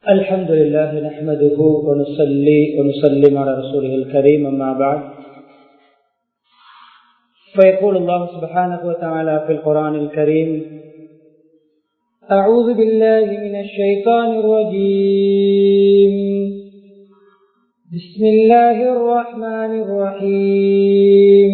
الحمد لله نحمده ونصلي ونسلم على رسوله الكريم أما بعد فيقول الله سبحانه وتعالى في القرآن الكريم أعوذ بالله من الشيطان الرجيم بسم الله الرحمن الرحيم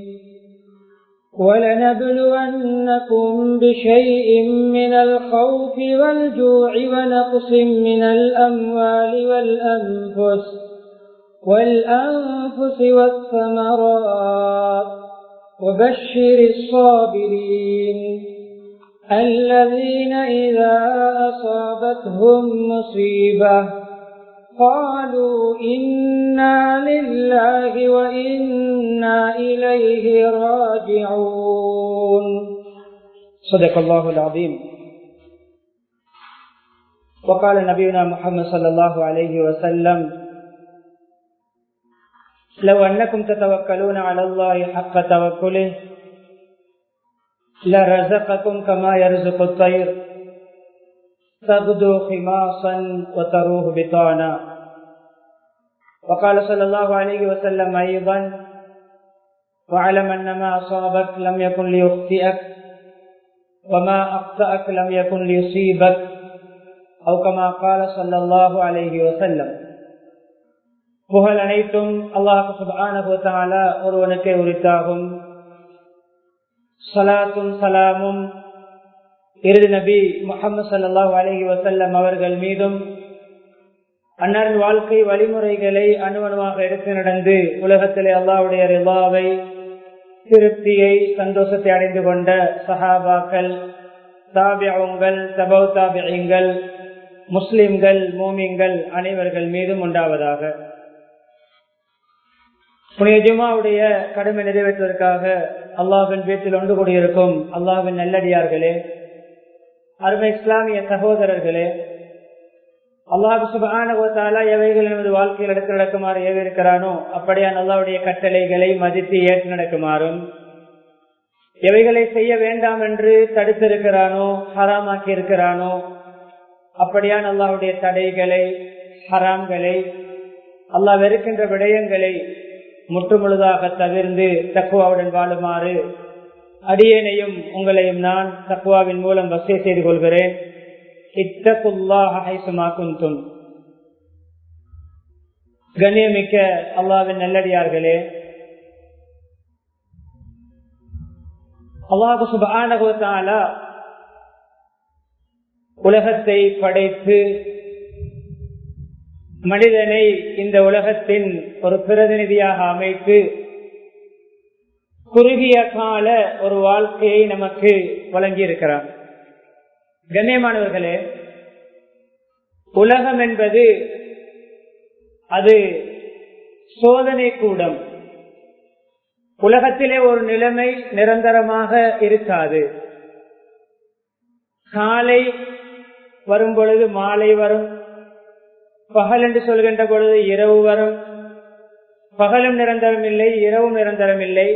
ولنبلونكم بشيء من الخوف والجوع ونقص من الأموال والأنفس والأنفس والثمرات وبشر الصابرين الذين إذا أصابتهم مصيبة قالوا إنا لله وإنا إليه راجعون صدق الله العظيم وقال نبينا محمد صلى الله عليه وسلم لو أنكم تتوكلون على الله حق توكله لرزقكم كما يرزق الطير تغدو خماصا وتروه بطانا وقال صلى الله عليه وسلم أيضا واعلم أن ما أصابك لم يكن ليخطئك وما أخطأك لم يكن ليصيبك أو كما قال صلى الله عليه وسلم புகழ் அனைத்தும் அல்லாஹு சுபான ஒருவனுக்கே உரித்தாகும் சலாத்தும் சலாமும் இறுதி நபி முகமது சல்லாஹூ அலஹி வசல்லம் அவர்கள் மீதும் அன்னாரின் வாழ்க்கை வழிமுறைகளை அணுவணுவாக எடுத்து நடந்து உலகத்திலே அல்லாவுடைய ரிவாவை திருப்தியை சந்தோஷத்தை அடைந்து கொண்ட சஹாபாக்கள் தாபியங்கள் தபவ் தாபியங்கள் முஸ்லிம்கள் மூமிங்கள் அனைவர்கள் மீதும் உண்டாவதாக புனித ஜுமாவுடைய கடமை நிறைவேற்றுவதற்காக அல்லாவின் வீட்டில் ஒன்று கூடியிருக்கும் அல்லாவின் நல்லடியார்களே அருமை இஸ்லாமிய சகோதரர்களே அல்லாஹு சுபான எவைகள் நமது வாழ்க்கையில் எடுத்து நடக்குமாறு ஏவிருக்கிறானோ அப்படியான் அல்லாவுடைய கட்டளைகளை மதித்து ஏற்று நடக்குமாறும் எவைகளை செய்ய வேண்டாம் என்று தடுத்திருக்கிறானோ ஹராமாக்கி இருக்கிறானோ அப்படியான் அல்லாவுடைய தடைகளை ஹராம்களை அல்லாஹ் வெறுக்கின்ற விடயங்களை முற்றுமுழுதாக தவிர்ந்து தக்குவாவுடன் வாழுமாறு அடியேனையும் உங்களையும் நான் தக்குவாவின் மூலம் வசதி செய்து கொள்கிறேன் இத்தகுல்லாஹும் கண்ணியமிக்க அல்லாவின் நல்லடியார்களே அல்லாஹு சுபானகுவத்தால உலகத்தை படைத்து மனிதனை இந்த உலகத்தின் ஒரு பிரதிநிதியாக அமைத்து குறுகிய கால ஒரு வாழ்க்கையை நமக்கு வழங்கியிருக்கிறார் கண்ணியமானவர்களே உலகம் என்பது அது சோதனை கூடம் உலகத்திலே ஒரு நிலைமை நிரந்தரமாக இருக்காது காலை வரும் பொழுது மாலை வரும் பகல் என்று சொல்கின்ற பொழுது இரவு வரும் பகலும் நிரந்தரம் இல்லை இரவும் நிரந்தரம் இல்லை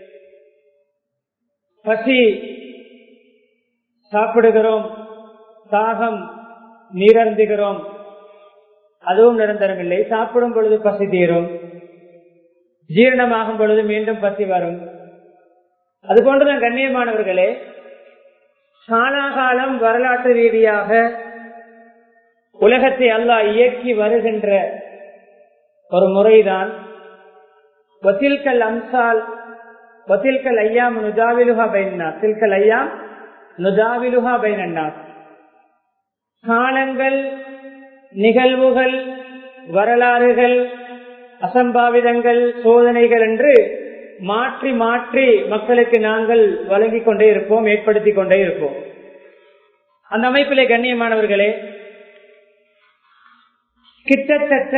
பசி சாப்பிடுகிறோம் தாகம் நீரந்துகிறோம் அதுவும் நிரந்தரம் இல்லை சாப்பிடும் பொழுது பசி தீரும் ஜீரணமாகும் பொழுது மீண்டும் பசி வரும் அது போன்றுதான் கண்ணியமானவர்களே காலாகாலம் வரலாற்று ரீதியாக உலகத்தை அல்லாஹ் இயக்கி வருகின்ற ஒரு முறைதான் ஒத்தில்கல் அம்சால் ஒத்தில்கல் ஐயாம் நுதாவிலுகா பைனா தில்கல் ஐயாம் நுதாவிலுகா பைனன்னா காலங்கள் நிகழ்வுகள் வரலாறுகள் அசம்பாவிதங்கள் சோதனைகள் என்று மாற்றி மாற்றி மக்களுக்கு நாங்கள் வழங்கிக் கொண்டே இருப்போம் ஏற்படுத்திக் கொண்டே இருப்போம் அந்த அமைப்பிலே கண்ணியமானவர்களே கிட்டத்தட்ட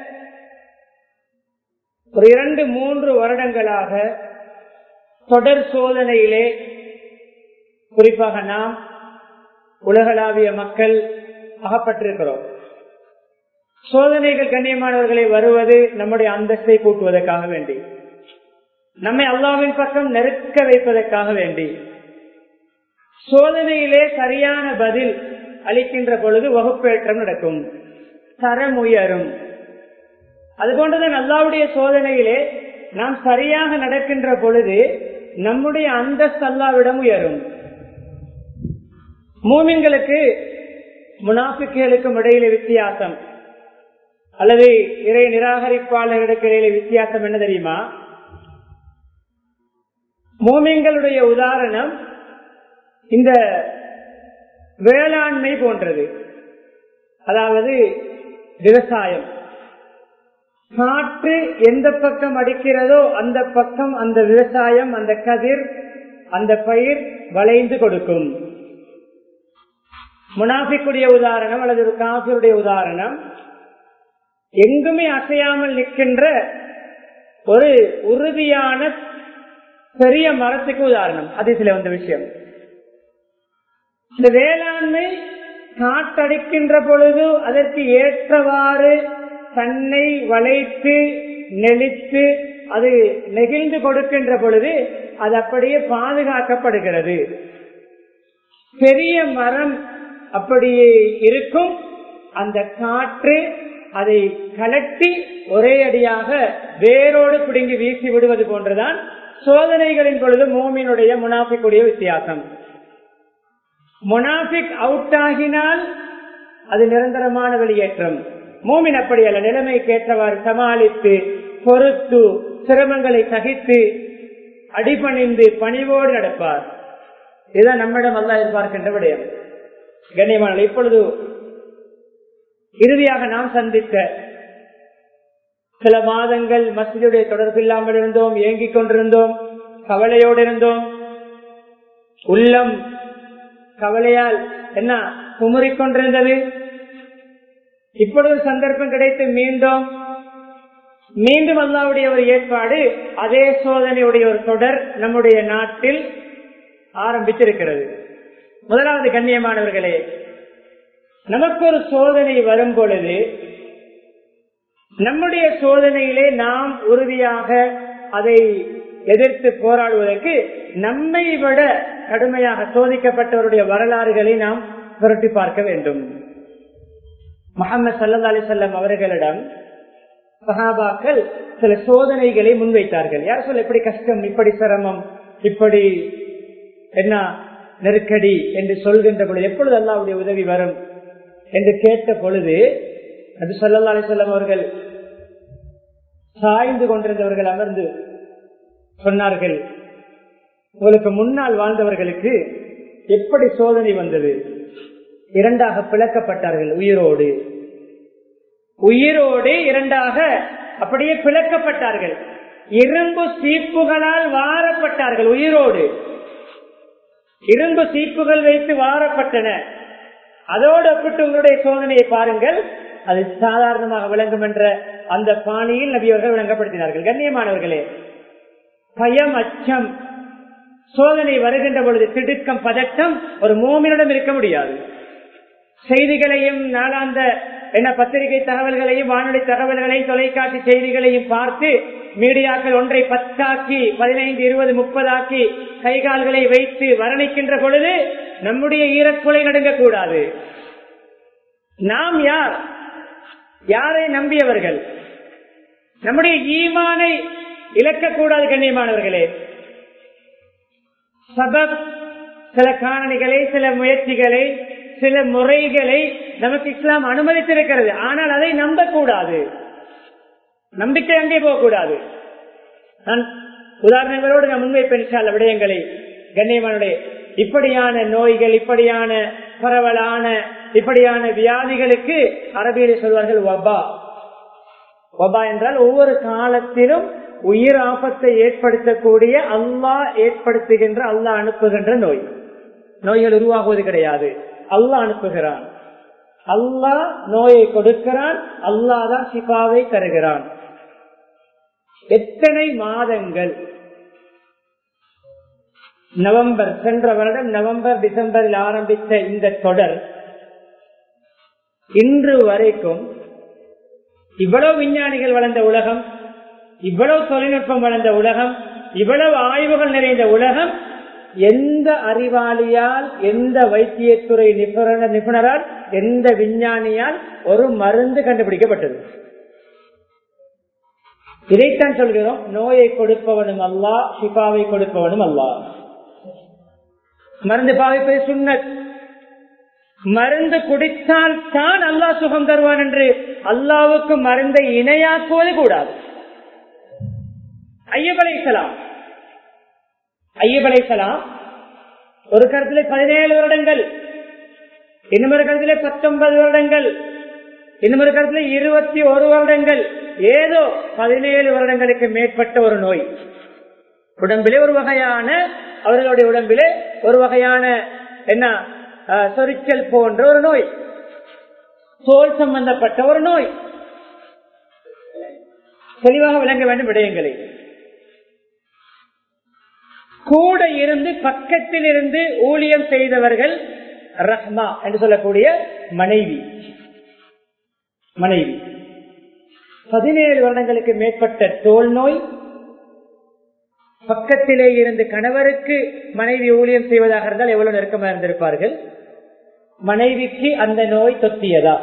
ஒரு இரண்டு மூன்று வருடங்களாக தொடர் சோதனையிலே குறிப்பாக நாம் உலகளாவிய மக்கள் அகப்பட்டிருக்கிறோம் சோதனைகள் கண்ணியமானவர்களை வருவது நம்முடைய அந்தஸ்தை கூட்டுவதற்காக வேண்டி நம்மை அல்லாவின் பக்கம் நெருக்க வைப்பதற்காக வேண்டி சோதனையிலே சரியான பதில் அளிக்கின்ற பொழுது வகுப்பேற்றம் நடக்கும் தரம் உயரும் அதுபோன்றுதான் அல்லாவுடைய சோதனையிலே நாம் சரியாக நடக்கின்ற பொழுது நம்முடைய அந்தஸ்து அல்லாவிடம் உயரும் மூமின்களுக்கு முனாஃபிக்குகளுக்கும் இடையிலே வித்தியாசம் அல்லது இறை நிராகரிப்பாளர்களுக்கு இடையிலே வித்தியாசம் என்ன தெரியுமா மூமின்களுடைய உதாரணம் இந்த வேளாண்மை போன்றது அதாவது விவசாயம் காற்று எந்த பக்கம் அடிக்கிறதோ அந்த பக்கம் அந்த விவசாயம் அந்த கதிர் அந்த பயிர் வளைந்து கொடுக்கும் முனாஃபிக்குடைய உதாரணம் அல்லது ஒரு காஃபியுடைய உதாரணம் எங்குமே அசையாமல் நிற்கின்ற ஒரு உறுதியான பெரிய மரத்துக்கு உதாரணம் அது சில வந்த விஷயம் இந்த வேளாண்மை காட்டடிக்கின்ற பொழுது அதற்கு ஏற்றவாறு தன்னை வளைத்து நெளித்து அது நெகிழ்ந்து கொடுக்கின்ற பொழுது அது அப்படியே பாதுகாக்கப்படுகிறது பெரிய மரம் அப்படியே இருக்கும் அந்த காற்று அதை கலட்டி ஒரே அடியாக வேரோடு பிடுங்கி வீசி விடுவது போன்றுதான் சோதனைகளின் பொழுது மோமினுடைய முனாஃபிக்குடைய வித்தியாசம் முனாஃபிக் அவுட் ஆகினால் அது நிரந்தரமான வெளியேற்றம் மூமின் அப்படி அல்ல நிலைமைக்கு ஏற்றவாறு சமாளித்து பொறுத்து சிரமங்களை சகித்து அடிபணிந்து பணிவோடு நடப்பார் இதுதான் நம்மிடம் அல்ல எதிர்பார்க்கின்ற விடயம் கண்ணியமான இப்பொழுது இறுதியாக நாம் சந்தித்த சில மாதங்கள் மசிதுடைய தொடர்பு இல்லாமல் இருந்தோம் ஏங்கிக் கொண்டிருந்தோம் கவலையோடு இருந்தோம் உள்ளம் கவலையால் என்ன குமுறிக் கொண்டிருந்தது இப்பொழுது சந்தர்ப்பம் கிடைத்து மீண்டும் மீண்டும் அல்லாவுடைய ஒரு ஏற்பாடு அதே சோதனையுடைய ஒரு தொடர் நம்முடைய நாட்டில் ஆரம்பித்திருக்கிறது முதலாவது கண்ணியமானவர்களே நமக்கு ஒரு சோதனை வரும் பொழுது நம்முடைய சோதனையிலே நாம் உறுதியாக அதை எதிர்த்து போராடுவதற்கு நம்மை விட கடுமையாக சோதிக்கப்பட்டவருடைய வரலாறுகளை நாம் புரட்டி பார்க்க வேண்டும் முகமது சல்லா அலிசல்லம் அவர்களிடம் சஹாபாக்கள் சில சோதனைகளை முன்வைத்தார்கள் யார் சொல்ல இப்படி கஷ்டம் இப்படி சிரமம் இப்படி என்ன நெருக்கடி என்று சொல்கின்ற பொழுது எப்பொழுது அல்லாவுடைய உதவி வரும் என்று கேட்ட பொழுது அது சொல்லல்லா அலிசல்லம் அவர்கள் சாய்ந்து கொண்டிருந்தவர்கள் அமர்ந்து சொன்னார்கள் உங்களுக்கு முன்னால் வாழ்ந்தவர்களுக்கு எப்படி சோதனை வந்தது இரண்டாக பிளக்கப்பட்டார்கள் உயிரோடு உயிரோடு இரண்டாக அப்படியே பிளக்கப்பட்டார்கள் இரும்பு சீப்புகளால் வாரப்பட்டார்கள் உயிரோடு இரும்பு சீப்புகள் வைத்து வாரப்பட்டன அதோடு ஒப்பிட்டு உங்களுடைய சோதனையை பாருங்கள் அது சாதாரணமாக விளங்கும் என்ற அந்த பாணியில் நபியவர்கள் விளங்கப்படுத்தினார்கள் கண்ணியமானவர்களே பயம் அச்சம் சோதனை வருகின்ற பொழுது திடுக்கம் பதட்டம் ஒரு மோமினிடம் இருக்க முடியாது செய்திகளையும் நாளாந்த என்ன பத்திரிகை தகவல்களையும் வானொலி தகவல்களையும் தொலைக்காட்சி செய்திகளையும் பார்த்து மீடியாக்கள் ஒன்றை பத்தாக்கி பதினைந்து இருபது முப்பதாக்கி கைகால்களை வைத்து வர்ணிக்கின்ற பொழுது நம்முடைய ஈரக்குலை நடுங்கக்கூடாது நாம் யார் யாரை நம்பியவர்கள் நம்முடைய ஈமானை இழக்கக்கூடாது கண்ணியமானவர்களே சபப் சில காரணிகளை சில முயற்சிகளை சில முறைகளை நமக்கு இஸ்லாம் அனுமதித்திருக்கிறது ஆனால் அதை நம்பக்கூடாது நம்பிக்கை அங்கே போகக்கூடாது நான் உதாரணங்களோடு நான் முன்வைப்பேன் விடயங்களை கண்ணியமானுடைய இப்படியான நோய்கள் இப்படியான பரவலான இப்படியான வியாதிகளுக்கு அரபியிலே சொல்வார்கள் வபா வபா என்றால் ஒவ்வொரு காலத்திலும் உயிர் ஆபத்தை ஏற்படுத்தக்கூடிய அல்லாஹ் ஏற்படுத்துகின்ற அல்லாஹ் அனுப்புகின்ற நோய் நோய்கள் உருவாகுவது கிடையாது அல்லாஹ் அனுப்புகிறான் அல்லாஹ் நோயை கொடுக்கிறான் அல்லாஹ் தான் சிபாவை தருகிறான் எத்தனை மாதங்கள் நவம்பர் சென்ற வருடம் நவம்பர் டிசம்பரில் ஆரம்பித்த இந்த தொடர் இன்று வரைக்கும் இவ்வளவு விஞ்ஞானிகள் வளர்ந்த உலகம் இவ்வளவு தொழில்நுட்பம் வளர்ந்த உலகம் இவ்வளவு ஆய்வுகள் நிறைந்த உலகம் எந்த அறிவாளியால் எந்த வைத்தியத்துறை நிபுணர் நிபுணரால் எந்த விஞ்ஞானியால் ஒரு மருந்து கண்டுபிடிக்கப்பட்டது இதைத்தான் சொல்கிறோம் நோயை கொடுப்பவனும் அல்லா ஷிபாவை கொடுப்பவனும் அல்லா மருந்து பாவிப்பது சுண்ணத் மருந்து குடித்தால் தான் அல்லாஹ் சுகம் தருவான் என்று அல்லாவுக்கு மருந்தை இணையாக்குவது கூடாது ஐயபலைசலாம் ஐயபலைசலாம் ஒரு கருத்திலே பதினேழு வருடங்கள் இன்னொரு கருத்திலே பத்தொன்பது வருடங்கள் இன்னொரு கருத்துல இருபத்தி ஒரு வருடங்கள் ஏதோ பதினேழு வருடங்களுக்கு மேற்பட்ட ஒரு நோய் உடம்பிலே ஒரு வகையான அவர்களுடைய உடம்பிலே ஒரு வகையான என்ன சொரிச்சல் போன்ற ஒரு நோய் தோல் சம்பந்தப்பட்ட ஒரு நோய் தெளிவாக விளங்க வேண்டும் விடயங்களை கூட இருந்து பக்கத்தில் இருந்து ஊழியம் செய்தவர்கள் ரஹ்மா என்று சொல்லக்கூடிய மனைவி மனைவி பதினேழு வருடங்களுக்கு மேற்பட்ட தோல் நோய் பக்கத்திலே இருந்து கணவருக்கு மனைவி ஊழியம் செய்வதாக இருந்தால் எவ்வளவு நெருக்கமாக இருந்திருப்பார்கள் மனைவிக்கு அந்த நோய் தொத்தியதா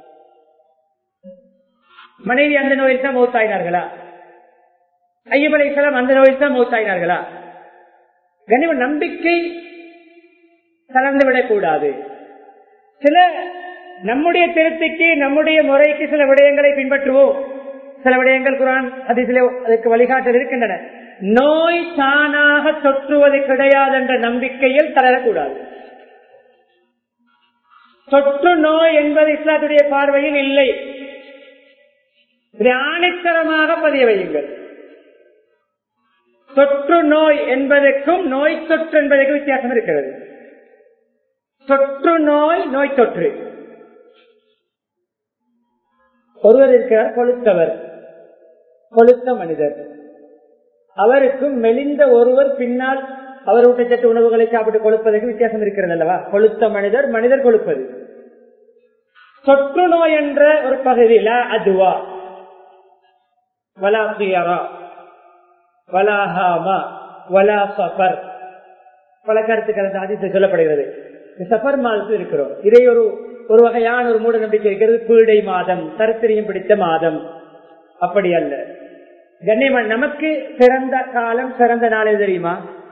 மனைவி அந்த நோயில் தான் மூத்தாயினார்களா ஐயபலைசலம் அந்த நோயில் தான் மூத்தாயினார்களா கனிம நம்பிக்கை கலந்துவிடக் கூடாது சில நம்முடைய திருப்திக்கு நம்முடைய முறைக்கு சில விடயங்களை பின்பற்றுவோம் சில விடயங்கள் குரான் அதிலே அதுக்கு வழிகாட்டல் இருக்கின்றன நோய் தானாக தொற்றுவது கிடையாது என்ற நம்பிக்கையில் தளரக்கூடாது தொற்று நோய் என்பது இஸ்லாத்துடைய பார்வையில் இல்லை இதை ஆணித்தரமாக பதிய வையுங்கள் தொற்று நோய் என்பதற்கும் நோய் தொற்று என்பதற்கும் வித்தியாசம் இருக்கிறது தொற்று நோய் நோய் தொற்று ஒருவர் இருக்கிறார் கொளுத்தவர் கொளுத்த மனிதர் அவருக்கும் மெலிந்த ஒருவர் பின்னால் அவர் ஊட்டச்சத்து உணவுகளை சாப்பிட்டு கொழுப்பதற்கு வித்தியாசம் இருக்கிறது அல்லவா கொளுத்த மனிதர் மனிதர் கொழுப்பது தொற்று நோய் என்ற ஒரு பகுதியில அதுவா வலா சுயரா வலாஹாமா வலா சஃபர் பல கருத்துக்கள் அந்த அதிசயம் சொல்லப்படுகிறது சஃபர் மாதத்தில் இருக்கிறோம் இதை ஒரு ஒரு வகையான ஒரு மூட நம்பிக்கை இருக்கிறது பீடை மாதம் தருத்திரியம் பிடித்த மாதம் அப்படி அல்ல கண்ணியமன் நமக்கு சிறந்த காலம் சிறந்த நாள் எது தெரியுமா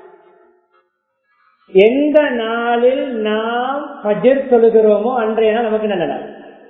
எந்த நாளில் நாம் பஜர் தொழுகிறோமோ அன்றைய நாள் நமக்கு நல்ல நாள்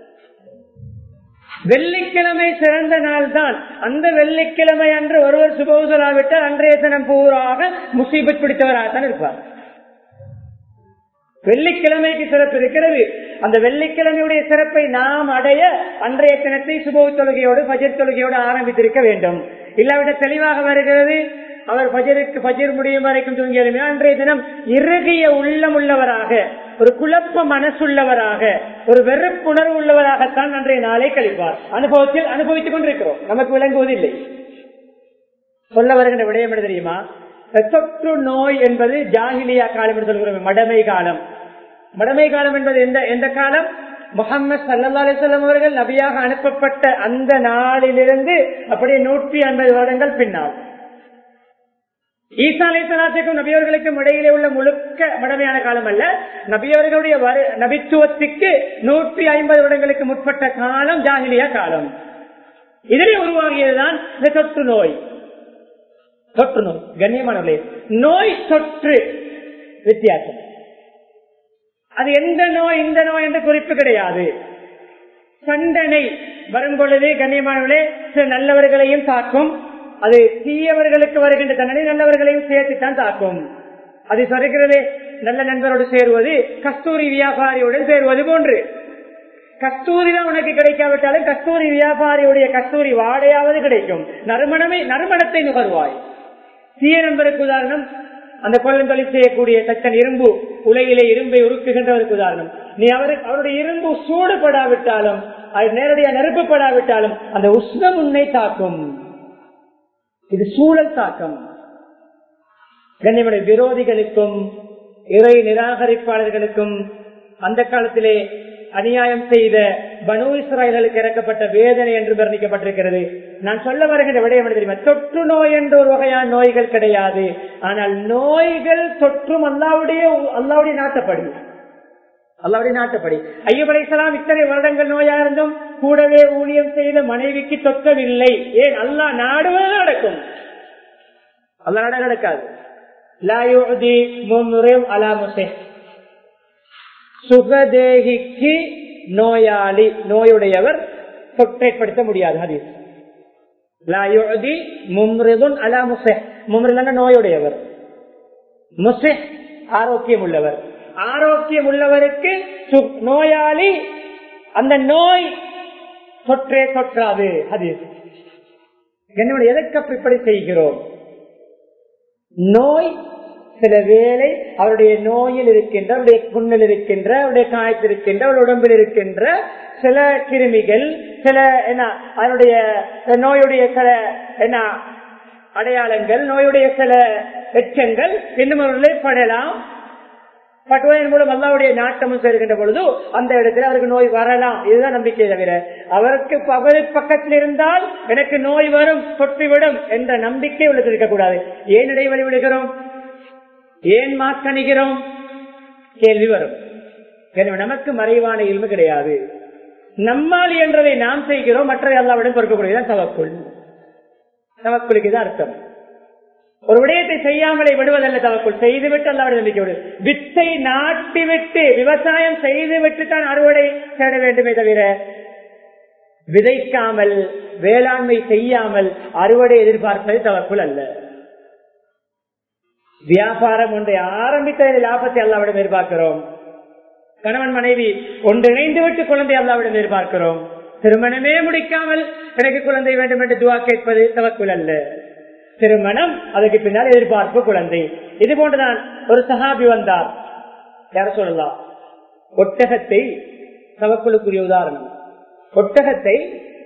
வெள்ளிக்கிழமை சிறந்த நாள் தான் அந்த வெள்ளிக்கிழமை அன்று ஒருவர் சுபோசலாவிட்டால் அன்றைய தினம் பூராக முசீபத் பிடித்தவராகத்தான் இருப்பார் வெள்ளிக்கிழமைக்கு சிறப்பு இருக்கிறது அந்த வெள்ளிக்கிழமையுடைய சிறப்பை நாம் அடைய அன்றைய தினத்தை சுப தொழுகையோடு பஜர் தொழுகையோடு ஆரம்பித்திருக்க வேண்டும் இல்லாவிட தெளிவாக வருகிறது அவர் பஜருக்கு பஜர் முடியும் வரைக்கும் தூங்கியதுமே அன்றைய தினம் இறுகிய உள்ளம் உள்ளவராக ஒரு குழப்ப மனசுள்ளவராக ஒரு வெறுப்புணர்வு உள்ளவராகத்தான் அன்றைய நாளை கழிப்பார் அனுபவத்தில் அனுபவித்துக் கொண்டிருக்கிறோம் நமக்கு விளங்குவதில்லை சொல்ல வருகின்ற விடயம் என்ன தெரியுமா தொற்று நோய் என்பது ஜாகிலியா காலம் என்று சொல்கிறோம் மடமை காலம் மடமை காலம் என்பது எந்த எந்த காலம் முகமது சல்லா அலிசல்லம் அவர்கள் நபியாக அனுப்பப்பட்ட அந்த நாளிலிருந்து அப்படியே நூற்றி ஐம்பது வருடங்கள் பின்னால் ஈசா அலிசலாத்துக்கும் நபியவர்களுக்கும் இடையிலே உள்ள முழுக்க மடமையான காலம் அல்ல நபியவர்களுடைய நபித்துவத்துக்கு நூற்றி ஐம்பது வருடங்களுக்கு முற்பட்ட காலம் ஜாகிலியா காலம் இதிலே உருவாகியதுதான் இந்த தொற்று நோய் தொற்று நோய் கண்ணியமானவர்களே நோய் தொற்று வித்தியாசம் அது எந்த நோய் இந்த நோய் என்ற குறிப்பு கிடையாது தண்டனை வரும் பொழுது கண்ணியமானவர்களே சில நல்லவர்களையும் தாக்கும் அது தீயவர்களுக்கு வருகின்ற தண்டனை நல்லவர்களையும் சேர்த்துத்தான் தாக்கும் அது சொல்கிறது நல்ல நண்பரோடு சேருவது கஸ்தூரி வியாபாரியுடன் சேருவது போன்று கஸ்தூரி தான் உனக்கு கிடைக்காவிட்டாலும் கஸ்தூரி வியாபாரியுடைய கஸ்தூரி வாடையாவது கிடைக்கும் நறுமணமே நறுமணத்தை நுகர்வாய் தீய நண்பருக்கு உதாரணம் அந்த கொள்ளம் தொழில் செய்யக்கூடிய தச்சன் இரும்பு உலகிலே இரும்பை உருக்குகின்றவருக்கு உதாரணம் நீ அவருக்கு அவருடைய இரும்பு சூடுபடாவிட்டாலும் அது நேரடியாக நெருப்பப்படாவிட்டாலும் அந்த உஷ்ணம் உன்னை தாக்கும் இது சூழல் தாக்கம் கண்ணியமுடைய விரோதிகளுக்கும் இறை நிராகரிப்பாளர்களுக்கும் அந்த காலத்திலே அநியாயம் செய்த பனு இஸ்ராயல்களுக்கு இறக்கப்பட்ட வேதனை என்று வர்ணிக்கப்பட்டிருக்கிறது நான் சொல்ல வருகின்ற விடயம் தெரியுமா தொற்று நோய் என்ற ஒரு வகையான நோய்கள் கிடையாது ஆனால் நோய்கள் தொற்றும் அல்லாவுடைய அல்லாவுடைய நாட்டப்படி அல்லாவுடைய நாட்டுப்படி ஐயப் அலைசலாம் இத்தனை வருடங்கள் நோயா இருந்தும் கூடவே ஊழியம் செய்த மனைவிக்கு தொக்கவில்லை ஏன் அல்லா நாடுவது நடக்கும் அல்லா நாட நடக்காது சுகதேகிக்கு நோயாளி நோயுடையவர் தொற்றைப்படுத்த முடியாது ஹதீஸ் நோயுடையவர் முசே ஆரோக்கியம் உள்ளவர் ஆரோக்கியம் உள்ளவருக்கு நோயாளி அந்த நோய் தொற்றே தொற்றாது அது என்னுடைய எதற்கு இப்படி செய்கிறோம் நோய் சில வேலை அவருடைய நோயில் இருக்கின்ற அவருடைய புண்ணில் இருக்கின்ற அவருடைய காயத்தில் இருக்கின்ற அவருடைய உடம்பில் இருக்கின்ற சில கிருமிகள் சில என்ன அதனுடைய நோயுடைய சில என்ன அடையாளங்கள் நோயுடைய சில எச்சங்கள் இன்னும் அவர்களை படலாம் பட்டுவதன் மூலம் அல்லாவுடைய நாட்டமும் சேர்கின்ற பொழுது அந்த இடத்துல அவருக்கு நோய் வரலாம் இதுதான் நம்பிக்கை தவிர அவருக்கு பகல் பக்கத்தில் இருந்தால் எனக்கு நோய் வரும் தொற்றிவிடும் என்ற நம்பிக்கை உள்ளது இருக்கக்கூடாது ஏன் இடைவெளி விடுகிறோம் ஏன் மாக்கணிகிறோம் கேள்வி வரும் எனவே நமக்கு மறைவான இல்மு கிடையாது நம்மால் என்றதை நாம் செய்கிறோம் மற்றதை அல்லாவிடம் பொறுக்கக்கூடியதான் தவக்குள் தவக்குளுக்கு தான் அர்த்தம் ஒரு விடயத்தை செய்யாமலே விடுவதல்ல தவக்குள் செய்துவிட்டு அல்லாவிட நம்பிக்கை விடு வித்தை நாட்டி விட்டு விவசாயம் செய்து விட்டு தான் அறுவடை தேட வேண்டுமே தவிர விதைக்காமல் வேளாண்மை செய்யாமல் அறுவடை எதிர்பார்ப்பது தவக்குள் அல்ல வியாபாரம் ஒன்றை ஆரம்பித்த லாபத்தை அல்லாவிடம் எதிர்பார்க்கிறோம் கணவன் மனைவி ஒன்றிணைந்து விட்டு குழந்தை அல்லாவிடம் எதிர்பார்க்கிறோம் திருமணமே முடிக்காமல் எனக்கு குழந்தை வேண்டும் என்று துவா கேட்பது தவக்குள் அல்ல திருமணம் அதுக்கு பின்னால் எதிர்பார்ப்பு குழந்தை இது போன்றுதான் ஒரு சஹாபி வந்தார் யார சொல்லலாம் ஒட்டகத்தை தவக்குழுக்குரிய உதாரணம் ஒட்டகத்தை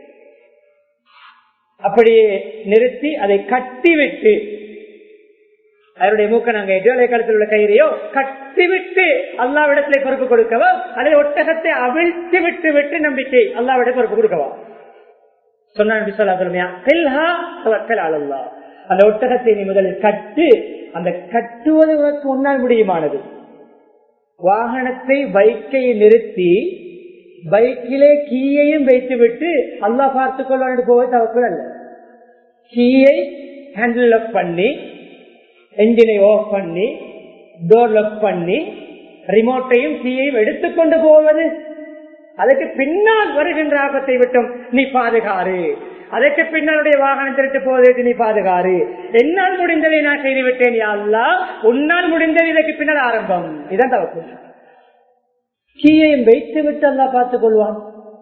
அப்படியே நிறுத்தி அதை கட்டிவிட்டு அதனுடைய மூக்க நாங்க எஜோலை கழுத்தில் உள்ள கயிறையோ கட்டிவிட்டு அல்லாவிடத்திலே பொறுப்பு கொடுக்கவா அதை ஒட்டகத்தை அவிழ்த்து விட்டு விட்டு நம்பிக்கை அல்லாவிட பொறுப்பு கொடுக்கவா சொன்னா அந்த ஒட்டகத்தை நீ முதலில் கட்டு அந்த கட்டுவது உனக்கு உன்னால் முடியுமானது வாகனத்தை பைக்கை நிறுத்தி பைக்கிலே கீயையும் வைத்து விட்டு அல்லா பார்த்துக் கொள்வான் போவது தவக்குள் அல்ல கீயை ஹேண்டில் அப் பண்ணி என்ஜினை ஆஃப் பண்ணி டோர் லாக் பண்ணி ரிமோட்டையும் கீயையும் எடுத்துக்கொண்டு போவது அதுக்கு பின்னால் வருகின்ற ஆபத்தை விட்டும் நீ பாதுகாரு அதற்கு பின்னாலுடைய வாகனம் திருட்டு போவதற்கு நீ பாதுகாரு என்னால் முடிந்ததை நான் செய்து விட்டேன் அல்லா உன்னால் முடிந்தது இதற்கு பின்னால் ஆரம்பம் இதான் தவக்கு கீயையும் வைத்து விட்டு அல்லா பார்த்துக் கொள்வான்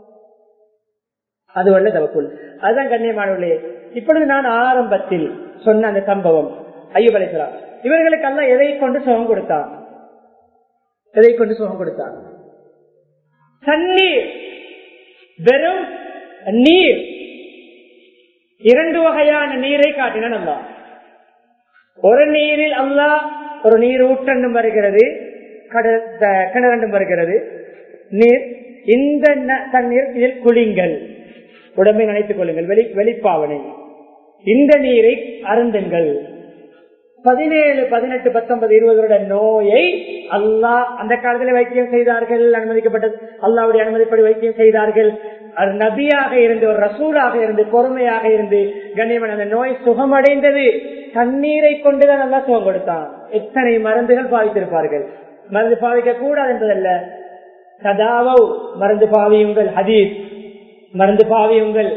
அது வல்ல தவக்குள் அதுதான் கண்ணியமானவர்களே இப்பொழுது நான் ஆரம்பத்தில் சொன்ன அந்த சம்பவம் ஐயப் அலைசலாம் இவர்களுக்கு அல்ல எதை கொண்டு சுகம் கொடுத்தான் எதை கொண்டு சுகம் கொடுத்தான் தண்ணீர் வெறும் நீர் இரண்டு வகையான நீரை காட்டினான் அல்லா ஒரு நீரில் அல்லா ஒரு நீர் ஊற்றண்டும் வருகிறது கிணறண்டும் வருகிறது நீர் இந்த தண்ணீர் இதில் குளிங்கள் உடம்பை நினைத்துக் கொள்ளுங்கள் வெளி வெளிப்பாவனை இந்த நீரை அருந்துங்கள் பதினேழு பதினெட்டு பத்தொன்பது இருபது வருட நோயை அல்லாஹ் அந்த காலத்தில் வைத்தியம் செய்தார்கள் அனுமதிக்கப்பட்டது அல்லாவுடைய அனுமதிப்படி வைத்தியம் செய்தார்கள் அது நபியாக இருந்து ஒரு ரசூலாக இருந்து பொறுமையாக இருந்து கண்ணியமன் அந்த நோய் சுகமடைந்தது தண்ணீரை கொண்டுதான் நல்லா சுகம் கொடுத்தான் எத்தனை மருந்துகள் பாவித்திருப்பார்கள் மருந்து பாவிக்க கூடாது என்பதல்ல சதாவோ மருந்து பாவியுங்கள் ஹதீஸ் மருந்து பாவியுங்கள்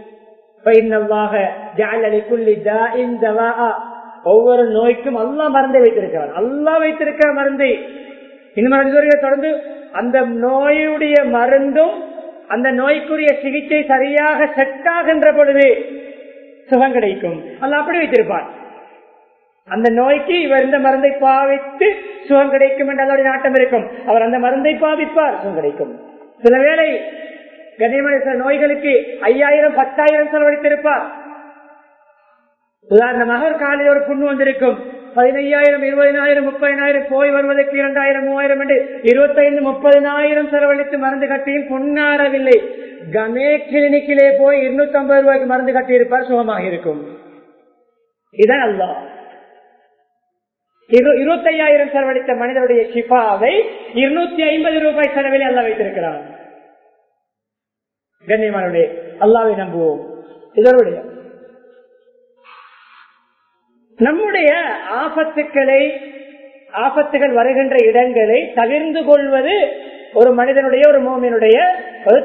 ஒவ்வொரு நோய்க்கும் அல்லா மருந்தை வைத்திருக்கிறார் அல்லா வைத்திருக்கிற மருந்தை இன்னும் தொடர்ந்து அந்த நோயுடைய மருந்தும் அந்த நோய்க்குரிய சிகிச்சை சரியாக செட் ஆகின்ற பொழுது சுகம் கிடைக்கும் அல்ல அப்படி வைத்திருப்பார் அந்த நோய்க்கு இவர் இந்த மருந்தை பாவித்து சுகம் கிடைக்கும் என்று அதோடைய நாட்டம் இருக்கும் அவர் அந்த மருந்தை பாவிப்பார் சுகம் கிடைக்கும் சில வேளை கண்ணியமான சில நோய்களுக்கு ஐயாயிரம் பத்தாயிரம் செலவழித்திருப்பார் உதாரணமாக ஒரு காலையில் ஒரு புண்ணு வந்திருக்கும் பதினையாயிரம் இருபதினாயிரம் முப்பதினாயிரம் போய் வருவதற்கு இரண்டாயிரம் மூவாயிரம் என்று இருபத்தைந்து முப்பதினாயிரம் செலவழித்து மருந்து கட்டியும் பொன்னாரவில்லை கமே கிளினிக்கிலே போய் இருநூத்தி ஐம்பது ரூபாய்க்கு மருந்து கட்டி இருப்பார் சுகமாக இருக்கும் இதான் அல்லா இருபத்தையாயிரம் செலவழித்த மனிதனுடைய ஷிஃபாவை இருநூத்தி ஐம்பது ரூபாய் செலவில் அல்ல வைத்திருக்கிறான் கண்ணியமானுடைய அல்லாவை நம்புவோம் இதனுடைய நம்முடைய ஆபத்துக்களை ஆபத்துகள் வருகின்ற இடங்களை தவிர்ந்து கொள்வது ஒரு மனிதனுடைய ஒரு மோமினுடைய ஒரு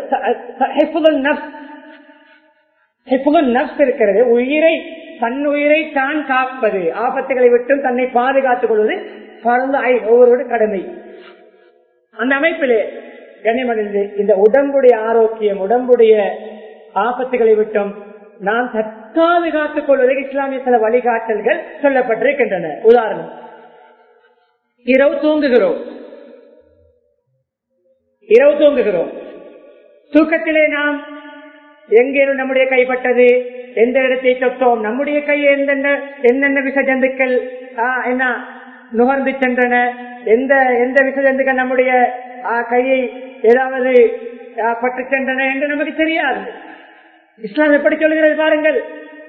நப்ஸ் இருக்கிறது உயிரை தன் உயிரை தான் காப்பது ஆபத்துகளை விட்டும் தன்னை பாதுகாத்துக் கொள்வது பறந்து ஒவ்வொருவருடைய கடமை அந்த அமைப்பிலே கண்ணியமடைந்து இந்த உடம்புடைய ஆரோக்கியம் உடம்புடைய ஆபத்துகளை விட்டும் நாம் தற்காதுகாத்துக் கொள்வதற்கு இஸ்லாமிய சில வழிகாட்டல்கள் சொல்லப்பட்டிருக்கின்றன உதாரணம் இரவு தூங்குகிறோம் இரவு தூங்குகிறோம் தூக்கத்திலே நாம் எங்கே நம்முடைய கைப்பட்டது எந்த இடத்தை தொட்டோம் நம்முடைய கை எந்தெந்த என்னென்ன விச ஜந்துக்கள் என்ன நுகர்ந்து சென்றன எந்த எந்த விச ஜந்துக்கள் நம்முடைய கையை ஏதாவது பட்டு சென்றன என்று நமக்கு தெரியாது இஸ்லாம் எப்படி சொல்கிறது பாருங்கள்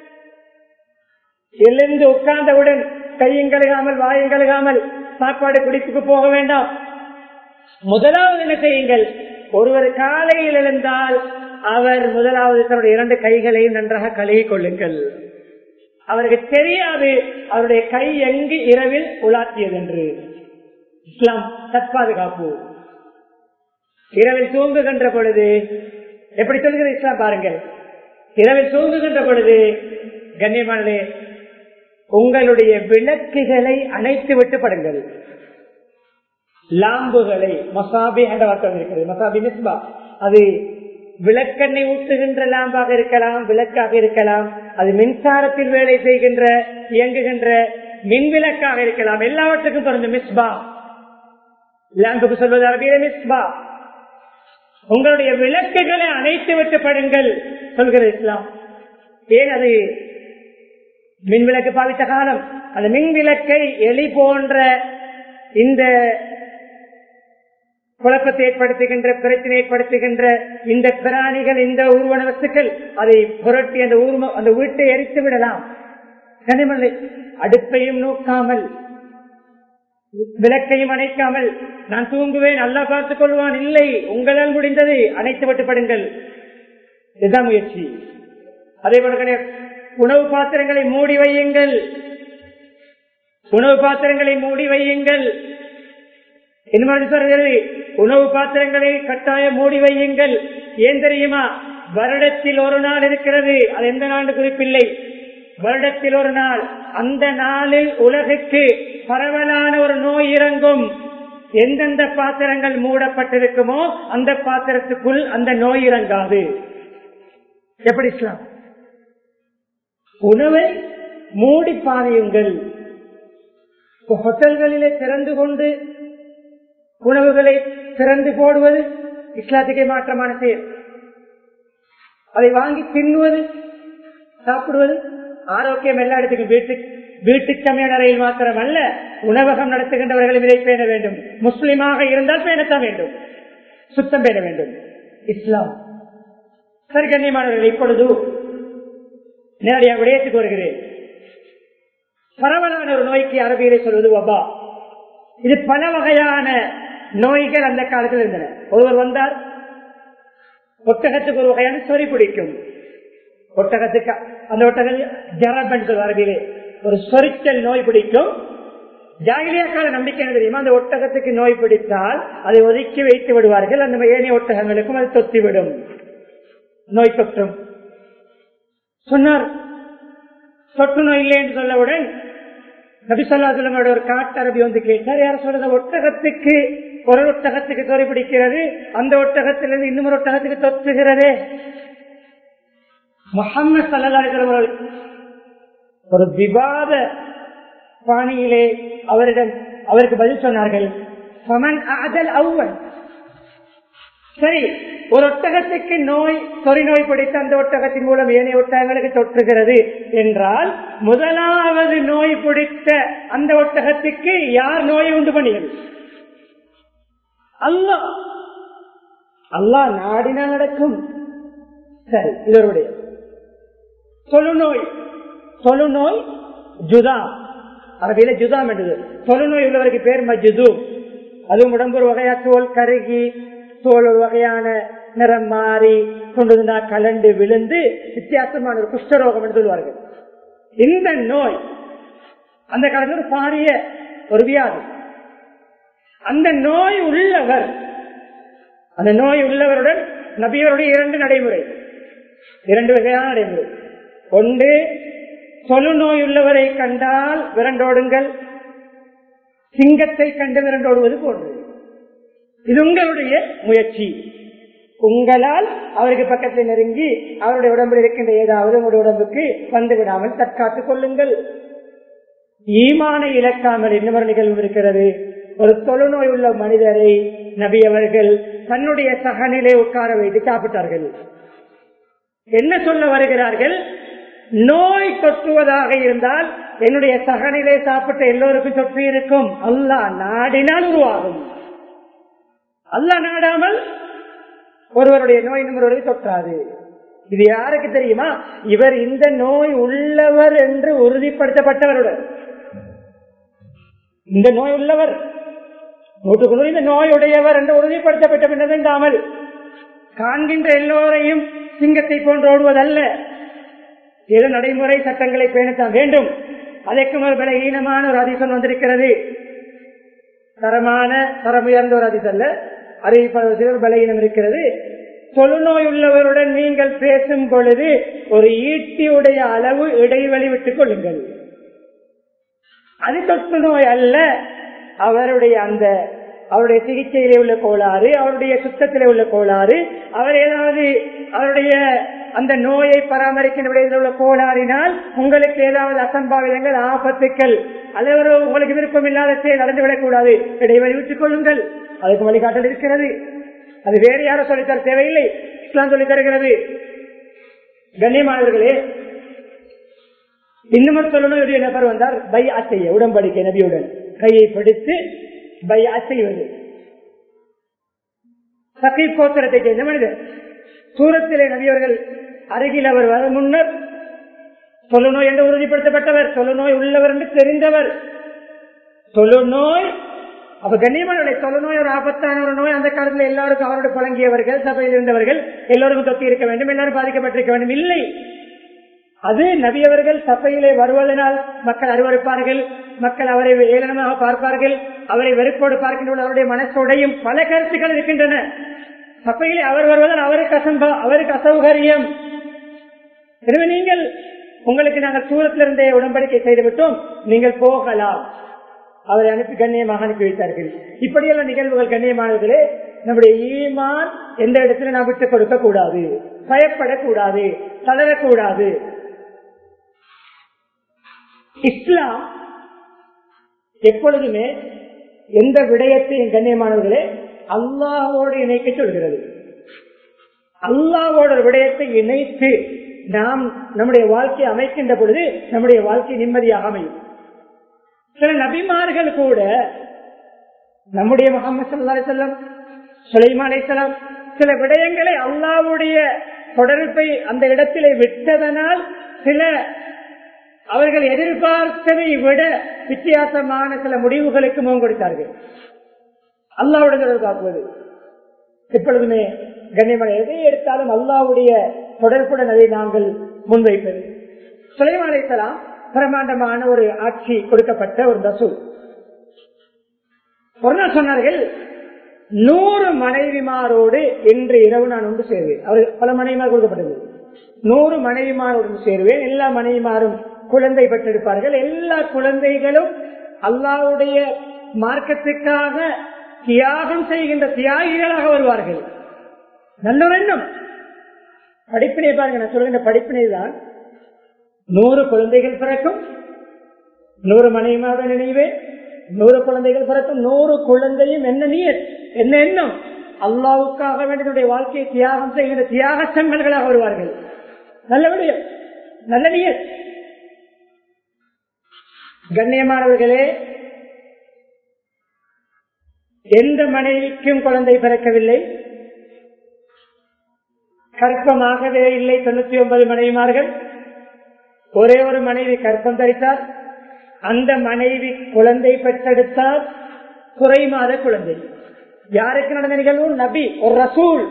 எழுந்து உட்கார்ந்தவுடன் கையும் கழுகாமல் வாயும் கழுகாமல் சாப்பாடு குடிப்புக்கு போக வேண்டாம் முதலாவது என்ன செய்யுங்கள் ஒருவர் காலையில் எழுந்தால் அவர் முதலாவது தன்னுடைய இரண்டு கைகளையும் நன்றாக கழுகி கொள்ளுங்கள் அவருக்கு தெரியாது அவருடைய கை எங்கு இரவில் உலாத்தியது என்று இஸ்லாம் தற்பாதுகாப்பு இரவில் தூங்குகின்ற பொழுது எப்படி சொல்கிறது இஸ்லாம் பாருங்கள் இரவில் தூங்குகின்ற பொழுது கண்ணியமானே உங்களுடைய விளக்குகளை அணைத்து விட்டு படுங்கள் லாம்புகளை மசாபி என்ற வார்த்தை இருக்கிறது மசாபி நிஸ்பா அது விளக்கெண்ணை ஊட்டுகின்ற லாம்பாக இருக்கலாம் விளக்காக இருக்கலாம் அது மின்சாரத்தில் வேலை செய்கின்ற இயங்குகின்ற மின் விளக்காக இருக்கலாம் எல்லாவற்றுக்கும் தொடர்ந்து மிஸ்பா லாம்புக்கு சொல்வது அரபியில மிஸ்பா உங்களுடைய விளக்குகளை அணைத்து விட்டு படுங்கள் சொல்கிற இஸ்லாம் ஏன் அது மின் விளக்கு பாவித்த காலம் அந்த மின் விளக்கை எலி போன்ற இந்த குழப்பத்தை ஏற்படுத்துகின்ற பிரச்சனை ஏற்படுத்துகின்ற இந்த பிராணிகள் இந்த ஊர்வன வஸ்துக்கள் அதை புரட்டி அந்த ஊர் அந்த வீட்டை எரித்து விடலாம் கனிமலை அடுப்பையும் நோக்காமல் விளக்கையும் அணைக்காமல் நான் தூங்குவேன் நல்லா பார்த்துக் கொள்வான் இல்லை உங்களால் முடிந்தது அணைத்து விட்டுப்படுங்கள் இதுதான் முயற்சி அதே போல உணவு பாத்திரங்களை மூடி வையுங்கள் உணவு பாத்திரங்களை மூடி வையுங்கள் என்ன சொல்கிறது உணவு பாத்திரங்களை கட்டாயம் மூடி வையுங்கள் ஏன் தெரியுமா வருடத்தில் ஒரு நாள் இருக்கிறது அது எந்த நாள் குறிப்பில்லை வருடத்தில் ஒரு நாள் அந்த நாளில் உலகுக்கு பரவலான ஒரு நோய் இறங்கும் எந்தெந்த பாத்திரங்கள் மூடப்பட்டிருக்குமோ அந்த பாத்திரத்துக்குள் அந்த நோய் இறங்காது எப்படி இஸ்லாம் உணவை மூடி பாதையுங்கள் ஹோட்டல்களிலே திறந்து கொண்டு உணவுகளை திறந்து போடுவது இஸ்லாத்துக்கே மாற்றமான செயல் அதை வாங்கி தின்னுவது சாப்பிடுவது ஆரோக்கியம் எல்லா இடத்துக்கும் வீட்டு வீட்டு சமையல் அறையில் மாத்திரம் அல்ல உணவகம் நடத்துகின்றவர்களும் இதை பேண வேண்டும் முஸ்லிமாக இருந்தால் பேணத்தான் வேண்டும் சுத்தம் பேண வேண்டும் இஸ்லாம் சரி கண்ணியமானவர்கள் இப்பொழுது நேரடியாக விடயத்துக்கு வருகிறேன் பரவலான ஒரு நோய்க்கு அரபியிலே சொல்வது வபா இது பல வகையான நோய்கள் அந்த காலத்தில் இருந்தன ஒருவர் வந்தார் ஒட்டகத்துக்கு ஒரு வகையான சொறி பிடிக்கும் ஒட்டகத்துக்கு அந்த ஒட்டகம் ஜரபன் சொல்வார் அரபியிலே ஒரு சொரிச்சல் நோய் பிடிக்கும் ஜாகிலியாக்கால நம்பிக்கை என்ன தெரியுமா அந்த ஒட்டகத்துக்கு நோய் பிடித்தால் அதை ஒதுக்கி வைத்து விடுவார்கள் அந்த ஏனைய ஒட்டகங்களுக்கும் அது தொத்திவிடும் நோய் தொற்றும் சொன்னார் தொற்று நோய் இல்லை என்று சொல்லவுடன் நபிசல்லாசலமோட ஒரு காட்டரபி வந்து கேட்டார் யார சொல்றது ஒட்டகத்துக்கு ஒரு ஒட்டகத்துக்கு தொலை பிடிக்கிறது அந்த ஒட்டகத்திலிருந்து இன்னொரு ஒட்டகத்துக்கு தொற்றுகிறது முகமது சல்லாசலம் ஒரு விவாத பாணியிலே அவரிடம் அவருக்கு பதில் சொன்னார்கள் சமன் அதல் அவ்வன் சரி ஒரு ஒட்டகத்துக்கு நோய் சொறி நோய் பிடித்து அந்த ஒட்டகத்தின் மூலம் ஏனைய ஒட்டகங்களுக்கு தொற்றுகிறது என்றால் முதலாவது நோய் பிடித்த அந்த ஒட்டகத்துக்கு யார் நோயை உண்டு பண்ணியது அல்லா அல்லா நாடினா நடக்கும் சரி இதனுடைய தொழுநோய் தொழுநோய் ஜுதாம் அரபியில ஜுதாம் என்றது தொழுநோய் உள்ளவருக்கு பேர் மஜுது அதுவும் உடம்பு ஒரு வகையா தோல் கருகி தோல் ஒரு வகையான நிறம் மாறி கொண்டு கலண்டு விழுந்து வித்தியாசமான ஒரு குஷ்டரோகம் என்று சொல்வார்கள் இந்த நோய் அந்த காலத்தில் ஒரு பாரிய ஒரு வியாதி அந்த நோய் உள்ளவர் அந்த நோய் உள்ளவருடன் நபியருடைய இரண்டு நடைமுறை இரண்டு வகையான நடைமுறை ஒன்று தொழுநோய் உள்ளவரை கண்டால் விரண்டோடுங்கள் சிங்கத்தை கண்டு விரண்டோடுவது போன்றது இது உங்களுடைய முயற்சி உங்களால் அவருக்கு பக்கத்தில் நெருங்கி அவருடைய உடம்பில் இருக்கின்ற ஏதாவது உங்களுடைய உடம்புக்கு வந்து விடாமல் தற்காத்துக் கொள்ளுங்கள் ஈமான இழக்காமல் இன்னொரு நிகழ்வு இருக்கிறது ஒரு தொழுநோய் உள்ள மனிதரை நபி அவர்கள் தன்னுடைய சகனிலே உட்கார வைத்து சாப்பிட்டார்கள் என்ன சொல்ல வருகிறார்கள் நோய் தொற்றுவதாக இருந்தால் என்னுடைய சகனிலே சாப்பிட்ட எல்லோருக்கும் தொற்று இருக்கும் அல்லா நாடினால் உருவாகும் அல்லா நாடாமல் ஒருவருடைய நோய் இன்னொருவரை தொற்றாது இது யாருக்கு தெரியுமா இவர் இந்த நோய் உள்ளவர் என்று உறுதிப்படுத்தப்பட்டவருடன் இந்த நோய் உள்ளவர் நூற்றுக்குள்ள இந்த நோய் உடையவர் என்று உறுதிப்படுத்தப்பட்ட பின்னதாமல் காண்கின்ற எல்லோரையும் சிங்கத்தை போன்று ஓடுவதல்ல ஏதோ நடைமுறை சட்டங்களை பேணத்தான் வேண்டும் அதற்கும் ஒரு பலகீனமான ஒரு அதிசம் வந்திருக்கிறது தரமான தரம் உயர்ந்த ஒரு அதிசல்ல அறிவிப்பதற்கு ஒரு பலகீனம் இருக்கிறது தொழுநோய் உள்ளவருடன் நீங்கள் பேசும் பொழுது ஒரு ஈட்டியுடைய அளவு இடைவெளி விட்டுக் கொள்ளுங்கள் அது தொற்று நோய் அல்ல அவருடைய அந்த அவருடைய சிகிச்சையிலே உள்ள கோளாறு அவருடைய சுத்தத்திலே உள்ள கோளாறு அவர் ஏதாவது அவருடைய அந்த நோயை பராமரிக்கின்ற உள்ள கோளாறினால் உங்களுக்கு ஏதாவது அசம்பாவிதங்கள் ஆபத்துக்கள் அல்லது உங்களுக்கு விருப்பம் இல்லாத செயல் நடந்துவிடக் கூடாது இடைவெளி விட்டுக் கொள்ளுங்கள் அதுக்கு வழிகாட்டல் இருக்கிறது அது வேறு யாரும் சொல்லித்தர தேவையில்லை இஸ்லாம் சொல்லித் தருகிறது கண்ணியமானவர்களே இன்னும் சொல்லணும் நபர் வந்தார் பை அசைய உடன்படிக்கை நபியுடன் கையை பிடித்து பை அசைவது சகை கோத்திரத்தை சேர்ந்த மனிதர் சூரத்திலே நபியவர்கள் அருகில் அவர் வர முன்னர் தொழுநோய் என்று உறுதிப்படுத்தப்பட்டவர் தொழுநோய் உள்ளவர் என்று தெரிந்தவர் தொழுநோய் அப்ப கண்ணியமான தொழுநோய் ஒரு ஆபத்தான ஒரு நோய் அந்த காலத்தில் எல்லாருக்கும் அவரோடு பழங்கியவர்கள் சபையில் இருந்தவர்கள் எல்லோருக்கும் தொத்தி இருக்க வேண்டும் எல்லாரும் பாதிக்கப்பட்டிருக்க வேண்டும் இல்லை அது நபியவர்கள் சபையிலே வருவதனால் மக்கள் அருவறுப்பார்கள் மக்கள் அவரை ஏளனமாக பார்ப்பார்கள் அவரை வெறுப்போடு பார்க்கின்ற அவருடைய மனசோடையும் பல கருத்துக்கள் இருக்கின்றன சபையிலே அவர் வருவதால் அவருக்கு அசம்பா அவருக்கு அசௌகரியம் எனவே நீங்கள் உங்களுக்கு நாங்கள் தூரத்திலிருந்தே உடன்படிக்கை செய்துவிட்டோம் நீங்கள் போகலாம் அவரை அனுப்பி கண்ணியமாக அனுப்பி வைத்தார்கள் இப்படியெல்லாம் நிகழ்வுகள் கண்ணியமானவர்களே நம்முடைய ஈமான் எந்த இடத்துல நாம் விட்டுக் கொடுக்க கூடாது பயப்படக்கூடாது தளரக்கூடாது இஸ்லாம் எப்பொழுதுமே எந்த விடயத்தையும் கண்ணியமானவர்களே அல்லாவோடு இணைக்க சொல்கிறது அல்லாவோட ஒரு விடயத்தை இணைத்து நாம் நம்முடைய வாழ்க்கையை அமைக்கின்ற பொழுது நம்முடைய வாழ்க்கை நிம்மதியாக அமையும் சில நபிமார்கள் கூட நம்முடைய முகமது சல்லா செல்லம் சுலைமா அலைசலாம் சில விடயங்களை அல்லாவுடைய தொடர்பை அந்த இடத்திலே விட்டதனால் சில அவர்கள் எதிர்பார்த்ததை விட வித்தியாசமான சில முடிவுகளுக்கு முகம் கொடுத்தார்கள் அல்லாவுடன் தொடர்பாக்குவது எப்பொழுதுமே கண்ணியமான எதை எடுத்தாலும் அல்லாவுடைய தொடர்புடன் அதை நாங்கள் முன்வைப்பது சுலைமான் அலைசலாம் பிரமாண்டமான ஒரு ஆட்சி கொடுக்கப்பட்ட ஒரு ரசூல் ஒரு நாள் சொன்னார்கள் நூறு மனைவிமாரோடு இன்று இரவு நான் ஒன்று சேருவேன் அவர் பல மனைவிமார் கொடுக்கப்பட்டது நூறு மனைவிமாரோடு சேருவேன் எல்லா மனைவிமாரும் குழந்தை பெற்றிருப்பார்கள் எல்லா குழந்தைகளும் அல்லாவுடைய மார்க்கத்துக்காக தியாகம் செய்கின்ற தியாகிகளாக வருவார்கள் நல்ல எண்ணம் படிப்பினை பாருங்க நான் சொல்கின்ற படிப்பினை தான் நூறு குழந்தைகள் பிறக்கும் நூறு மனைவிமாரோட நினைவே நூறு குழந்தைகள் பிறக்கும் நூறு குழந்தையும் என்ன நீர் என்ன எண்ணம் அல்லாவுக்காக வேண்டிய வாழ்க்கையை தியாகம் செய்கிற தியாக செம்மல்களாக வருவார்கள் நல்ல விடயம் நல்ல நீர் கண்ணியமானவர்களே எந்த மனைவிக்கும் குழந்தை பிறக்கவில்லை கற்பமாகவே இல்லை தொண்ணூத்தி ஒன்பது மனைவிமார்கள் ஒரே ஒரு மனைவி கற்பம் தரித்தார் அந்த மனைவி குழந்தை பெற்றெடுத்தார் குறைமாத குழந்தை யாருக்கு நடந்த நிகழ்வு நபி ஒரு ரசூல்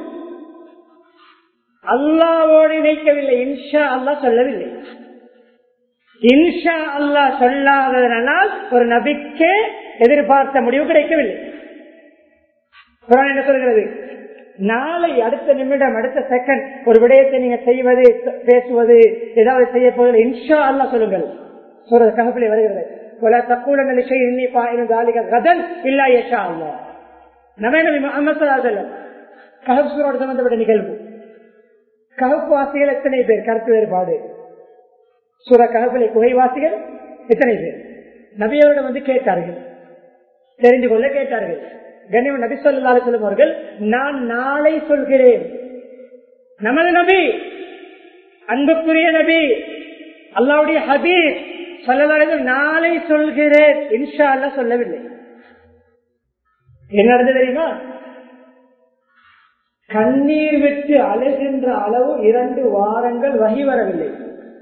அல்லாவோடு இணைக்கவில்லை இன்ஷா அல்லா சொல்லவில்லை இன்ஷா அல்லா சொல்லாததனால் ஒரு நபிக்கே எதிர்பார்த்த முடிவு கிடைக்கவில்லை குரான் என்ன சொல்கிறது நாளை அடுத்த நிமிடம் அடுத்த செகண்ட் ஒரு விடயத்தை நீங்க செய்வது பேசுவது ஏதாவது செய்ய போவதில்லை இன்ஷா அல்லா சொல்லுங்கள் சொல்றது ககப்பிலே வருகிறது ولا تقولن لشيء اني فاعل ذلك غدا الا يشاء الله நபி நபி முஹம்மது ஸல்லல்லாஹு அலைஹி வஸல்லம் கஹப் சூரோடு சம்பந்தப்பட்ட நிகழ்வு கஹப் வாசிகள் எத்தனை பேர் கருத்து வேறுபாடு சூர கஹப்பிலே குகைவாசிகள் எத்தனை பேர் நபியோட வந்து கேட்டார்கள் தெரிந்து கொள்ள கேட்டார்கள் கண்ணியம் நபி சொல்லா சொல்லும் அவர்கள் நான் நாளை சொல்கிறேன் நமது நபி அன்புக்குரிய நபி அல்லாவுடைய ஹபீப் சொல்லலாம் நாளை சொல்கிறேன் இன்ஷா அல்லா சொல்லவில்லை என்ன நடந்தது தெரியுமா கண்ணீர் விட்டு அழுகின்ற அளவு இரண்டு வாரங்கள் வகி வரவில்லை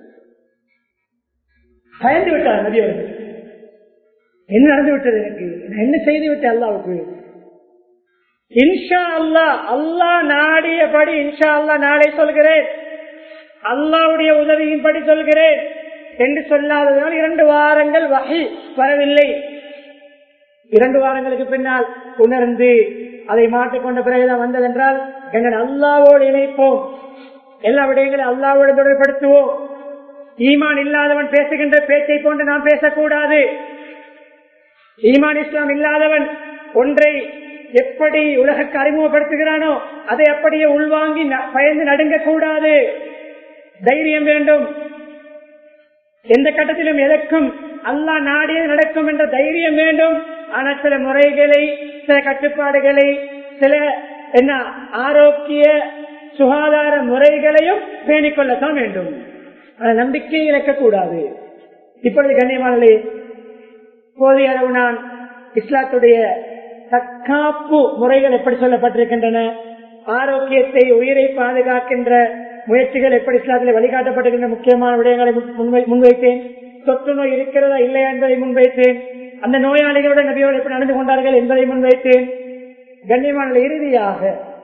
பயந்து விட்டார் நபி அவர்கள் என்ன நடந்து விட்டது எனக்கு நான் என்ன செய்து விட்டேன் அல்லாவுக்கு இன்ஷா அல்லா அல்லா நாடியபடி இன்ஷா அல்லா நாளை சொல்கிறேன் அல்லாவுடைய உதவியின்படி சொல்கிறேன் என்று சொல்லாததால் இரண்டு வாரங்கள் வகை வரவில்லை இரண்டு வாரங்களுக்கு பின்னால் உணர்ந்து அதை மாற்றிக்கொண்ட பிறகுதான் வந்ததென்றால் எங்கள் அல்லாவோடு இணைப்போம் எல்லா விடயங்களையும் அல்லாவோடு தொடர்படுத்துவோம் ஈமான் இல்லாதவன் பேசுகின்ற பேச்சை போன்று நாம் பேசக்கூடாது ஈமான் இஸ்லாம் இல்லாதவன் ஒன்றை எப்படி உலகக்கு அறிமுகப்படுத்துகிறானோ அதை அப்படியே உள்வாங்கி பயந்து நடுங்க கூடாது தைரியம் வேண்டும் எந்த கட்டத்திலும் எதற்கும் அல்லா நாடியது நடக்கும் என்ற தைரியம் வேண்டும் ஆனால் சில முறைகளை சில கட்டுப்பாடுகளை சில என்ன ஆரோக்கிய சுகாதார முறைகளையும் பேணிக் கொள்ளத்தான் வேண்டும் அந்த நம்பிக்கை இழக்கக்கூடாது இப்பொழுது கண்ணியமானே போதிய அளவு நான் இஸ்லாத்துடைய தற்காப்பு முறைகள் எப்படி சொல்லப்பட்டிருக்கின்றன ஆரோக்கியத்தை உயிரை பாதுகாக்கின்ற முயற்சிகள் எப்படி இஸ்லாத்தில் வழிகாட்டப்பட்டிருக்கின்ற முக்கியமான விடயங்களை முன்வைத்தேன் தொற்று நோய் இருக்கிறதா இல்லையா என்பதை முன்வைத்தேன் அந்த நோயாளிகளுடன் நபியோடு எப்படி நடந்து கொண்டார்கள் என்பதை முன்வைத்தேன் கண்ணியமான இறுதியாக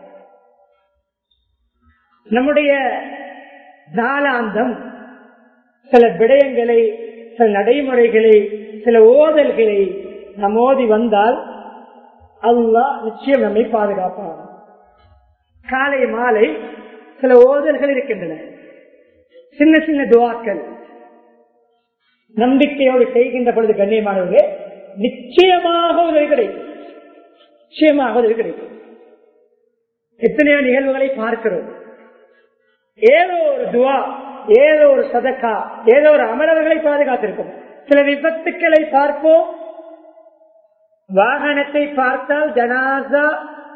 நம்முடைய நாளாந்தம் சில விடயங்களை சில நடைமுறைகளை சில ஓதல்களை நாம் ஓதி வந்தால் அல்லா நிச்சயம் நம்மை பாதுகாப்பான் காலை மாலை சில ஓதல்கள் இருக்கின்றன சின்ன சின்ன துவாக்கள் நம்பிக்கையோடு செய்கின்ற பொழுது கண்ணியமானவர்களே நிச்சயமாக உதவி கிடைக்கும் நிச்சயமாக உதவி கிடைக்கும் எத்தனையோ நிகழ்வுகளை பார்க்கிறோம் ஏதோ ஒரு துவா ஏதோ ஒரு சதக்கா ஏதோ ஒரு அமரவர்களை பாதுகாத்திருக்கும் சில விபத்துக்களை பார்ப்போம் வாகனத்தை பார்த்தால் ஜனாசா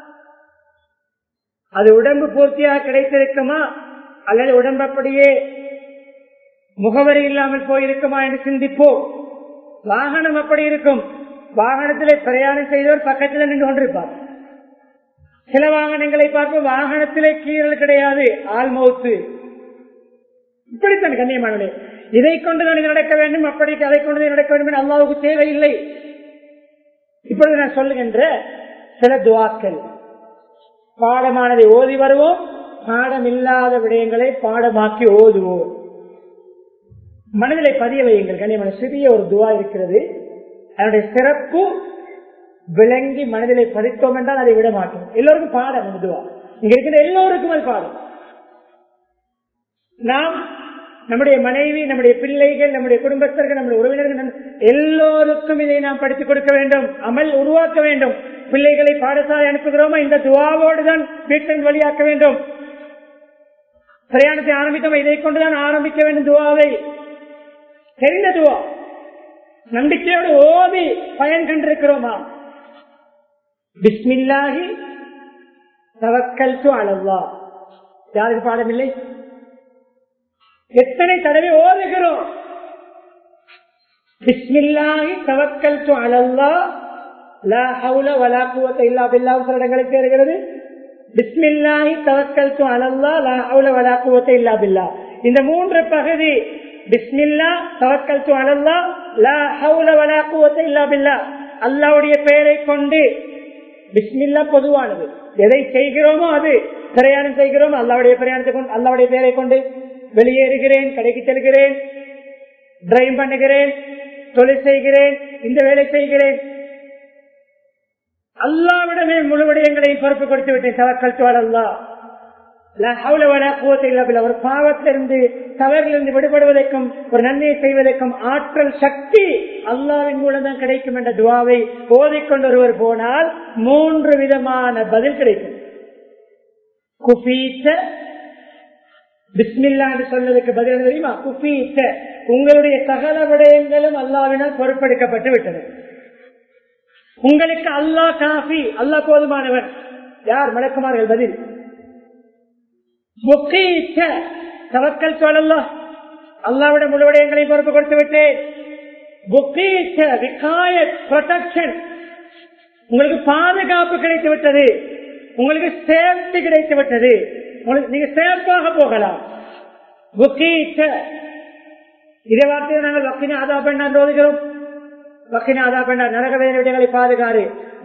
அது உடம்பு பூர்த்தியாக கிடைத்திருக்குமா அல்லது உடம்பு அப்படியே முகவரி இல்லாமல் போயிருக்குமா என்று சிந்திப்போம் வாகனம் அப்படி இருக்கும் வாகனத்தில் பிரயாணம் செய்தவர் பக்கத்தில் நின்று கொண்டிருப்பார் சில வாகனங்களை பார்ப்போம் வாகனத்திலே கீரல் கிடையாது ஆள் மௌத்து இப்படித்தான் கண்ணியமானது இதை கொண்டுதான் இது நடக்க வேண்டும் அப்படி அதை கொண்டு நடக்க வேண்டும் என்று அல்லாவுக்கு தேவையில்லை இப்பொழுது நான் சொல்லுகின்ற சில துவாக்கள் பாடமானதை ஓதி வருவோம் பாடம் இல்லாத விடயங்களை பாடமாக்கி ஓதுவோம் மனதிலே பதிய வையுங்கள் கண்ணியமான சிறிய ஒரு துவா இருக்கிறது அதனுடைய சிறப்பு விளங்கி மனதிலே பதித்தோம் என்றால் அதை விட மாட்டோம் எல்லோருக்கும் பாடம் அந்த துவா இங்க இருக்கிற எல்லோருக்கும் அது பாடம் நாம் நம்முடைய மனைவி நம்முடைய பிள்ளைகள் நம்முடைய குடும்பஸ்தர்கள் நம்முடைய உறவினர்கள் எல்லோருக்கும் இதை நாம் படித்துக் கொடுக்க வேண்டும் அமல் உருவாக்க வேண்டும் பிள்ளைகளை பாடசாலை அனுப்புகிறோமா இந்த துவாவோடு தான் வீட்டின் வழியாக்க வேண்டும் பிரயாணத்தை ஆரம்பித்தோம் இதை கொண்டுதான் ஆரம்பிக்க வேண்டும் துவாவை தெரிந்த துவா நம்பிக்கையோடு ஓதி பயன் கண்டிருக்கிறோமா பிஸ்மில்லாஹி தவக்கல் அளவா யாருக்கு பாடமில்லை எத்தனை தடவை ஓதுகிறோம் பிஸ்மில்லாஹி தவக்கல் அளவா லா ஹவுல வலா குவத்த இல்லா பில்லா சில இடங்களுக்கு வருகிறது பிஸ்மில்லாஹி தவக்கல் அளவா லா ஹவுல வலா குவத்த இல்லா பில்லா இந்த மூன்று பகுதி பிஸ்மில்லா தவக்கல் அளவா லா ஹவுல வலா குவத்த இல்லா பில்லா அல்லாவுடைய பெயரை கொண்டு பிஸ்மில்லா பொதுவானது எதை செய்கிறோமோ அது பிரயாணம் செய்கிறோமோ அல்லாவுடைய பிரயாணத்தை கொண்டு அல்லாவுடைய பெயரை கொண்டு வெளியேறுகிறேன் கடைக்கு செல்கிறேன் டிரைவ் பண்ணுகிறேன் தொழில் செய்கிறேன் இந்த வேலை செய்கிறேன் அல்லாவிடமே முழுவடையங்களை பொறுப்பு கொடுத்து விட்டேன் தவக்கல் அல்லா ஒரு பாவத்திலிருந்து தவறிலிருந்து விடுபடுவதற்கும் ஒரு நன்மையை செய்வதற்கும் ஆற்றல் சக்தி அல்லாவின் மூலம் தான் கிடைக்கும் என்ற துவாவை ஓதிக்கொண்டு ஒருவர் போனால் மூன்று விதமான பதில் கிடைக்கும் குபீத்த பிஸ்மில்லா என்று சொன்னதுக்கு பதில் தெரியுமா குபீத்த உங்களுடைய சகல விடயங்களும் அல்லாவினால் பொறுப்பெடுக்கப்பட்டு விட்டது உங்களுக்கு அல்லாஹ் காஃபி அல்லாஹ் போதுமானவன் யார் மலக்குமார்கள் பதில் தவக்கல் சொல்லல்லா அல்லாவிட முழுவடையங்களை பொறுப்பு கொடுத்து விட்டேன் உங்களுக்கு பாதுகாப்பு கிடைத்து விட்டது உங்களுக்கு சேஃப்டி கிடைத்து விட்டது நீங்க சேஃபாக போகலாம் இதே வார்த்தையை நாங்கள் வக்கின ஆதா பெண்ணா ஓதுகிறோம் வக்கின ஆதா பெண்ணா நரக வேலைகளை பாதுகாரு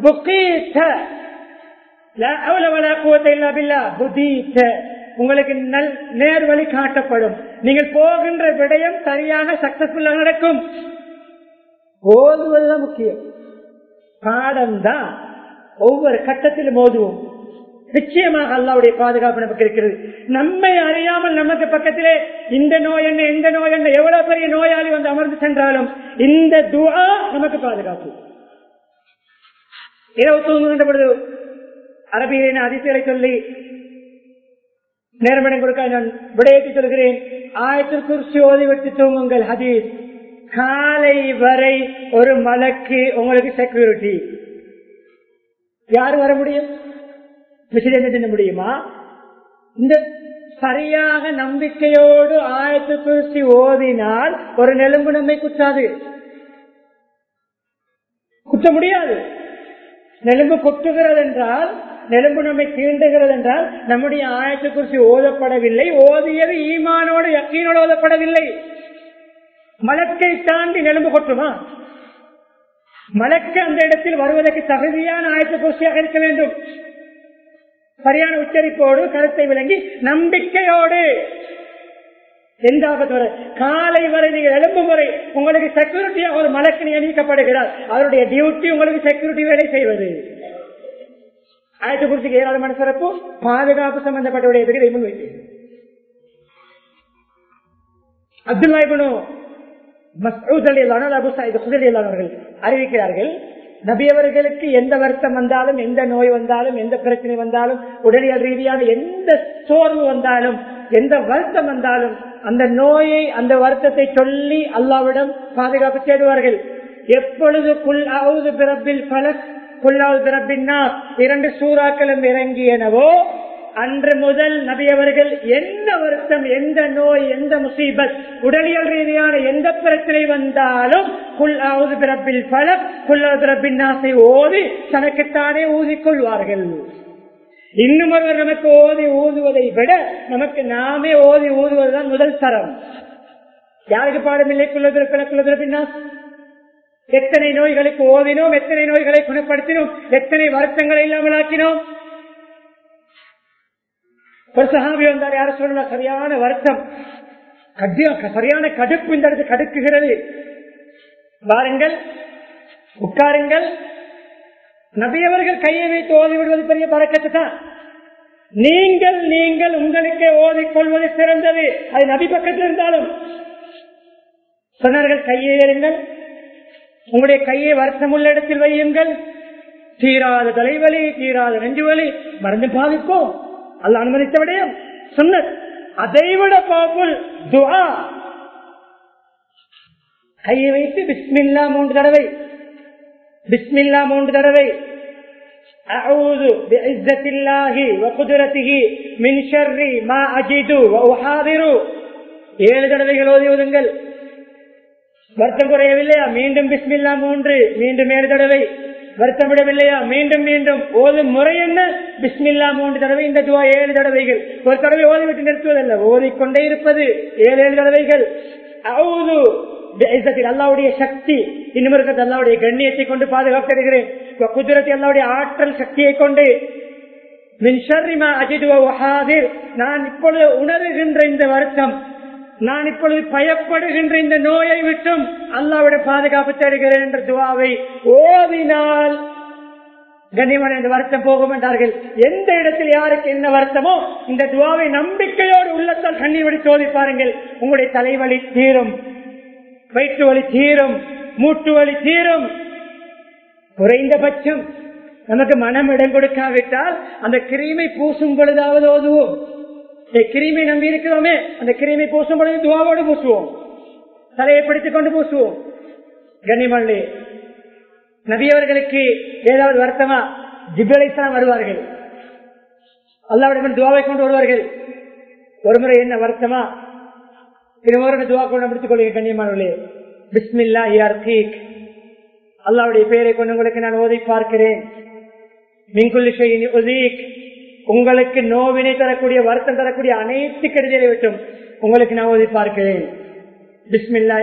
உங்களுக்கு நல் நேர் வழி காட்டப்படும் நீங்கள் போகின்ற விடயம் சரியாக சக்சஸ்ஃபுல்லா நடக்கும் ஓதுவதுதான் முக்கியம் பாடம் தான் ஒவ்வொரு கட்டத்திலும் ஓதுவோம் நிச்சயமாக அல்லாவுடைய பாதுகாப்பு நமக்கு இருக்கிறது நம்மை அறியாமல் நமக்கு பக்கத்திலே இந்த நோய் என்ன இந்த நோய் என்ன எவ்வளவு பெரிய நோயாளி வந்து அமர்ந்து சென்றாலும் இந்த துவா நமக்கு பாதுகாப்பு இரவு தூங்குகின்ற பொழுது அரபியின அதிசயரை சொல்லி நேர்மடம் கொடுக்க நான் விடையேற்றி சொல்கிறேன் ஆயிரத்தில் குறிச்சி ஓதிவிட்டு தூங்குங்கள் ஹதீஸ் காலை வரை ஒரு மலக்கு உங்களுக்கு செக்யூரிட்டி யார் வர முடியும் விசில முடியுமா இந்த சரியாக நம்பிக்கையோடு ஆயத்து குறிச்சி ஓதினால் ஒரு நெலும்பு நம்மை குற்றாது குற்ற முடியாது நெலும்பு கொட்டுகிறது என்றால் நெலும்பு நம்மை தீண்டுகிறது என்றால் நம்முடைய ஆயத்து குறிச்சி ஓதப்படவில்லை ஓதியது ஈமானோடு யக்கீனோடு ஓதப்படவில்லை மலக்கை தாண்டி நெலும்பு கொட்டுமா மலக்கு அந்த இடத்தில் வருவதற்கு தகுதியான ஆயத்து குறிச்சியாக இருக்க வேண்டும் சரியான உச்சரிப்போடு கருத்தை விளங்கி நம்பிக்கையோடு எந்த ஆபத்து வரை காலை வரை நீங்கள் எழும்பும் வரை உங்களுக்கு செக்யூரிட்டியாக ஒரு மலக்கு நியமிக்கப்படுகிறார் அவருடைய டியூட்டி உங்களுக்கு செக்யூரிட்டி வேலை செய்வது ஆயத்து குறிச்சிக்கு ஏராளமான சிறப்பு பாதுகாப்பு சம்பந்தப்பட்ட விடயத்துக்கு இதை முன்வைத்து அப்துல்லாய்பனு மசூத் அலி அபு சாயித் குதலி அவர்கள் அறிவிக்கிறார்கள் நபியவர்களுக்கு எந்த வருத்தம் வந்தாலும் எந்த நோய் வந்தாலும் எந்த பிரச்சனை வந்தாலும் உடலியல் ரீதியான எந்த சோர்வு வந்தாலும் எந்த வருத்தம் வந்தாலும் அந்த நோயை அந்த வருத்தத்தை சொல்லி அல்லாவிடம் பாதுகாப்பு தேடுவார்கள் எப்பொழுது குல்லாவது பிறப்பில் பல குல்லாவது பிறப்பின்னா இரண்டு சூறாக்களும் இறங்கியனவோ அன்று முதல் நபியவர்கள் எந்த வருத்தம் எந்த நோய் எந்த முசீபத் உடலியல் ரீதியான எந்த பிரச்சனை வந்தாலும் குல்லாவது பிறப்பில் பல குல்லாவது பிறப்பின் ஆசை ஓதி தனக்குத்தானே ஊதிக்கொள்வார்கள் இன்னும் ஒருவர் நமக்கு ஓதி ஊதுவதை விட நமக்கு நாமே ஓதி ஊதுவதுதான் முதல் தரம் யாருக்கு பாடமில்லை குள்ளதுரப்பின்னா எத்தனை நோய்களுக்கு ஓதினோம் எத்தனை நோய்களை குணப்படுத்தினோம் எத்தனை வருத்தங்களை இல்லாமல் ஆக்கினோம் ஒரு சகாபி வந்தார் யார சொல்லல சரியான வருத்தம் சரியான கடுப்பு இந்த இடத்து கடுக்குகிறது வாருங்கள் உட்காருங்கள் நபியவர்கள் கையை வைத்து ஓதி விடுவது பெரிய பறக்கத்து தான் நீங்கள் நீங்கள் உங்களுக்கே ஓதிக்கொள்வது சிறந்தது அது நபி பக்கத்தில் இருந்தாலும் சொன்னார்கள் கையை ஏறுங்கள் உங்களுடைய கையை வருத்தம் உள்ள இடத்தில் வையுங்கள் தீராத தலைவலி தீராத நெஞ்சு வலி மருந்து பாதிப்போம் அல்ல அனுமதித்த விடயம் சொன்ன அதைவிட பவர்ஃபுல் துவா கையை வைத்து பிஸ்மில்லா மூன்று தடவை பிஸ்மில்லா மூன்று தடவை أعوذ بعزة الله وقدرته من شر ما أجد وأحاضر ஏழு தடவைகள் ஓதி ஓதுங்கள் வருத்தம் குறையவில்லையா மீண்டும் பிஸ்மில்லா மூன்று மீண்டும் ஏழு தடவை வருத்தம் விடவில்லையா மீண்டும் மீண்டும் ஓதும் முறை என்ன பிஸ்மில்லா மூன்று தடவை இந்த துவா ஏழு தடவைகள் ஒரு தடவை ஓதிவிட்டு நிறுத்துவதல்ல ஓதிக்கொண்டே இருப்பது ஏழு ஏழு தடவைகள் அவுது அல்லாவுடைய சக்தி இன்னும் இருக்கிறது அல்லாவுடைய கண்ணியத்தை கொண்டு பாதுகாத்திருக்கிறேன் குதிரத்தை அல்லாவுடைய ஆற்றல் சக்தியை கொண்டு நான் இப்பொழுது உணர்கின்ற இந்த வருத்தம் நான் இப்பொழுது பயப்படுகின்ற இந்த நோயை விட்டும் அல்லாவிட பாதுகாப்பு தருகிறேன் என்ற துவாவை ஓதினால் கண்ணியமான இந்த வருத்தம் போகும் என்றார்கள் எந்த இடத்தில் யாருக்கு என்ன வருத்தமோ இந்த துவாவை நம்பிக்கையோடு உள்ளத்தால் கண்ணீர் வடி சோதி பாருங்கள் உங்களுடைய தலைவலி தீரும் வயிற்று வலி தீரும் மூட்டு வலி தீரும் குறைந்தபட்சம் நமக்கு மனம் இடம் கொடுக்காவிட்டால் அந்த கிருமி பூசும் பொழுதாவது ஓதுவோம் கிருமி நம்பி இருக்கிறோமே அந்த கிருமி பூசும் பொழுது துவாவோடு பூசுவோம் தலையை பிடித்துக் கொண்டு பூசுவோம் கண்ணிமல்லி நபியவர்களுக்கு ஏதாவது வருத்தமா ஜிபலைத்தான் வருவார்கள் அல்லாவிடம் துவாவை கொண்டு வருவார்கள் ஒரு முறை என்ன வருத்தமா திருமுறை துவா கொண்டு முடித்துக் கொள்ளுங்க கண்ணியமானவர்களே பிஸ்மில்லா யார்கீக் அல்லாவுடைய பெயரை கொண்டு உங்களுக்கு நான் ஓதி பார்க்கிறேன் உங்களுக்கு நோவினை தரக்கூடிய வருத்தம் தரக்கூடிய அனைத்து கெடுதலை விட்டும் உங்களுக்கு நான் ஓதி பார்க்கிறேன் பிஸ்மில்லா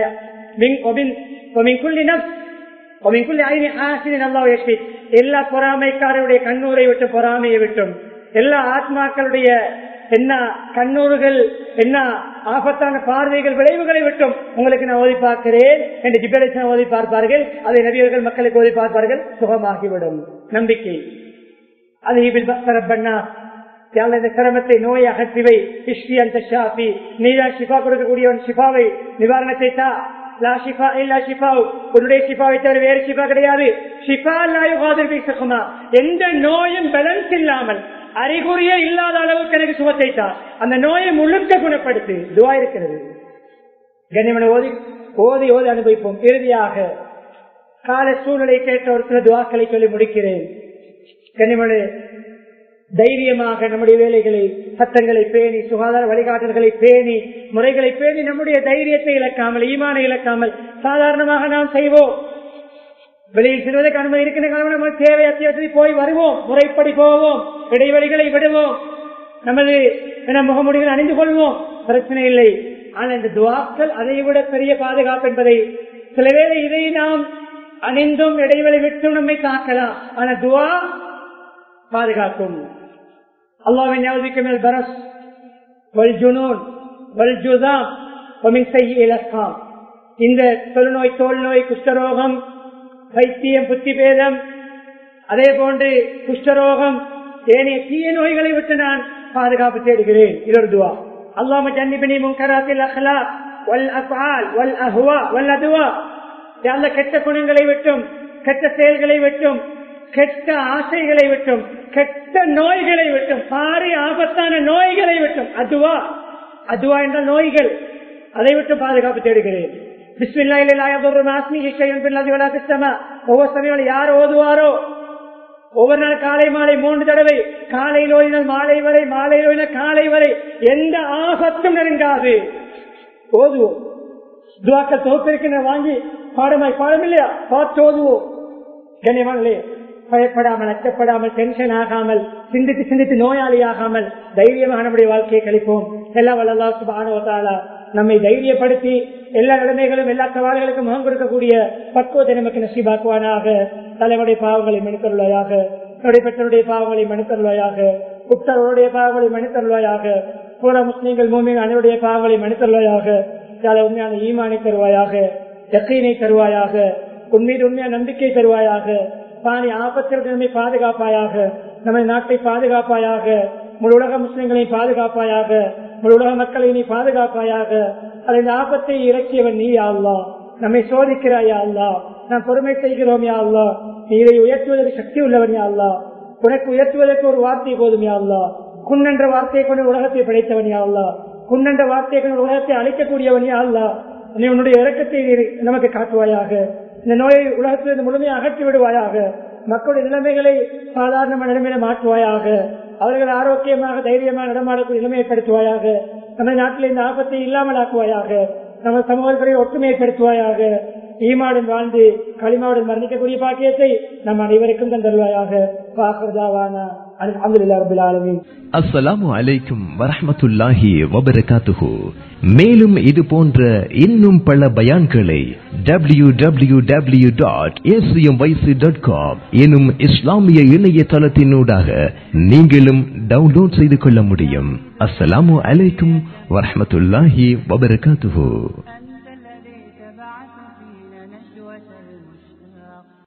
எல்லா பொறாமைக்காரருடைய கண்ணூரை விட்டு பொறாமையை விட்டும் எல்லா ஆத்மாக்களுடைய என்ன கண்ணூறுகள் என்ன ஆபத்தான பார்வைகள் விளைவுகளை விட்டும் உங்களுக்கு நான் ஓதி பார்க்கிறேன் என்று ஜிபேலேசன் ஓதி பார்ப்பார்கள் அதை நபியர்கள் மக்களுக்கு ஓதி பார்ப்பார்கள் சுகமாகிவிடும் நம்பிக்கை அது பண்ணா இந்த சிரமத்தை நோயை அகற்றிவை இஷ்டி அந்த ஷாஃபி நீதான் ஷிஃபா கொடுக்கக்கூடியவன் ஷிஃபாவை நிவாரணத்தை தா லா ஷிஃபா இல்லா ஷிஃபா உன்னுடைய ஷிஃபாவை தவிர வேறு ஷிஃபா கிடையாது ஷிஃபா லாயுகாதிர்பிசகுமா எந்த நோயும் பேலன்ஸ் இல்லாமல் அறிகுறியே இல்லாத அளவுக்கு எனக்கு சுகத்தை தான் அந்த நோயை முழுக்க குணப்படுத்து துவா இருக்கிறது கனிமனை ஓதி ஓதி ஓதி அனுபவிப்போம் இறுதியாக கால சூழ்நிலை கேட்ட ஒரு சில துவாக்களை சொல்லி முடிக்கிறேன் கனிமனை தைரியமாக நம்முடைய வேலைகளை சட்டங்களை பேணி சுகாதார வழிகாட்டல்களை பேணி முறைகளை பேணி நம்முடைய தைரியத்தை இழக்காமல் ஈமான இழக்காமல் சாதாரணமாக நாம் செய்வோம் வெளியில் செல்வதற்கு அனுமதி இருக்கின்ற காலம் நம்ம தேவை அத்தியாவசியத்தை போய் வருவோம் முறைப்படி போவோம் இடைவெளிகளை விடுவோம் நமது முகமுடிகள் அணிந்து கொள்வோம் பிரச்சனை இல்லை ஆனால் இந்த துவாக்கள் அதை விட பெரிய பாதுகாப்பு என்பதை சில வேளை இதை நாம் அணிந்தும் இடைவெளி விட்டும் நம்மை தாக்கலாம் ஆனா துவா பாதுகாக்கும் அல்லாவின் ஞாபகம் மேல் பரஸ் வல் ஜுனூன் வல் ஜுதாம் இலக்காம் இந்த தொழுநோய் தோல் நோய் குஷ்டரோகம் பைத்தியம் புத்தி பேதம் அதே போன்று குஷ்டரோகம் ஏனைய தீய நோய்களை விட்டு நான் பாதுகாப்பு தேடுகிறேன் இது ஒரு துவா அல்லாம ஜன்னிபினி முன்கராத்தில் அஹ்லா வல் அஃபால் வல் அஹ்வா வல் அதுவா நல்ல கெட்ட குணங்களை விட்டும் கெட்ட செயல்களை விட்டும் கெட்ட ஆசைகளை விட்டும் கெட்ட நோய்களை விட்டும் பாரி ஆபத்தான நோய்களை விட்டும் அதுவா அதுவா என்ற நோய்கள் அதை விட்டு பாதுகாப்பு தேடுகிறேன் ஒவ்வொரு சமயம் யார் ஓதுவாரோ ஒவ்வொரு நாள் காலை மாலை மூன்று தடவை காலையில் ஓதினால் மாலை வரை மாலையில் ஓதினால் காலை வரை எந்த ஆபத்தும் நெருங்காது ஓதுவோம் துவாக்கள் தொகுப்பிருக்கின்ற வாங்கி பாடமாய் பாடம் இல்லையா பார்த்து ஓதுவோம் கண்ணியமானே பயப்படாமல் அச்சப்படாமல் டென்ஷன் ஆகாமல் சிந்தித்து சிந்தித்து நோயாளி ஆகாமல் தைரியமாக நம்முடைய வாழ்க்கையை கழிப்போம் எல்லாம் வல்லா சுபானுவத்தாலா நம்மை தைரியப்படுத்தி எல்லா நிலைமைகளும் எல்லா சவால்களுக்கும் முகம் கொடுக்கக்கூடிய பக்குவத்தை நமக்கு நசிபாக்குவானாக தலைமுறை பாவங்களை மனுத்தருள்வாயாக என்னுடைய பெற்றோருடைய பாவங்களை மனுத்தருள்வாயாக புத்தருடைய பாவங்களை மனுத்தருள்வாயாக பூரா முஸ்லீம்கள் மூமிகள் அனைவருடைய பாவங்களை மனுத்தருள்வாயாக சில உண்மையான ஈமானை தருவாயாக யக்கீனை தருவாயாக உண்மையில் உண்மையான நம்பிக்கை தருவாயாக பாணி ஆபத்திற்கு நம்மை பாதுகாப்பாயாக நமது நாட்டை பாதுகாப்பாயாக முழு உலக முஸ்லிம்களை பாதுகாப்பாயாக முழு உலக மக்களை நீ பாதுகாப்பாயாக அந்த ஆபத்தை இறக்கியவன் நீ அல்லா நம்மை சோதிக்கிறாயா அல்லா நாம் பொறுமை செய்கிறோம் யா அல்லா நீ இதை உயர்த்துவதற்கு சக்தி உள்ளவன் யா அல்லா உனக்கு உயர்த்துவதற்கு ஒரு வார்த்தை போதும் யா அல்லா குன்னென்ற வார்த்தையை கொண்டு உலகத்தை படைத்தவன் யா அல்லா குன்னென்ற வார்த்தையை கொண்டு உலகத்தை அழிக்கக்கூடியவன் யா அல்லா நீ உன்னுடைய இறக்கத்தை நமக்கு காட்டுவாயாக இந்த நோயை உலகத்திலிருந்து முழுமையாக அகற்றி விடுவாயாக மக்களுடைய நிலைமைகளை சாதாரண நிலைமையில மாற்றுவாயாக அவர்கள் ஆரோக்கியமாக தைரியமாக நடமாடக்கூடிய நிலைமைப்படுத்துவாயாக நமது நாட்டில் இந்த ஆபத்தை இல்லாமல் ஆக்குவாயாக நமது சமூகங்களை ஒற்றுமைப்படுத்துவாயாக ஈமாவுடன் வாழ்ந்து களிமாவுடன் மரணிக்கக்கூடிய பாக்கியத்தை நம் அனைவருக்கும் தந்தருவாயாக பாக்குறதாவானா அல்ஹம்துலில்லாஹி ரப்பில் ஆலமீன் அஸ்ஸலாமு அலைக்கும் வரஹ்மத்துல்லாஹி வபரகாத்துஹு மேலும் இது போன்ற இன்னும் பல பயான்களை W W W dot dot com எனும் இஸ்லாமிய இணையதளத்தினூடாக நீங்களும் டவுன்லோட் செய்து கொள்ள முடியும் அஸ்ஸலாமு அலைக்கும் வரஹ்மத்துல்லாஹி வபரகாத்துஹு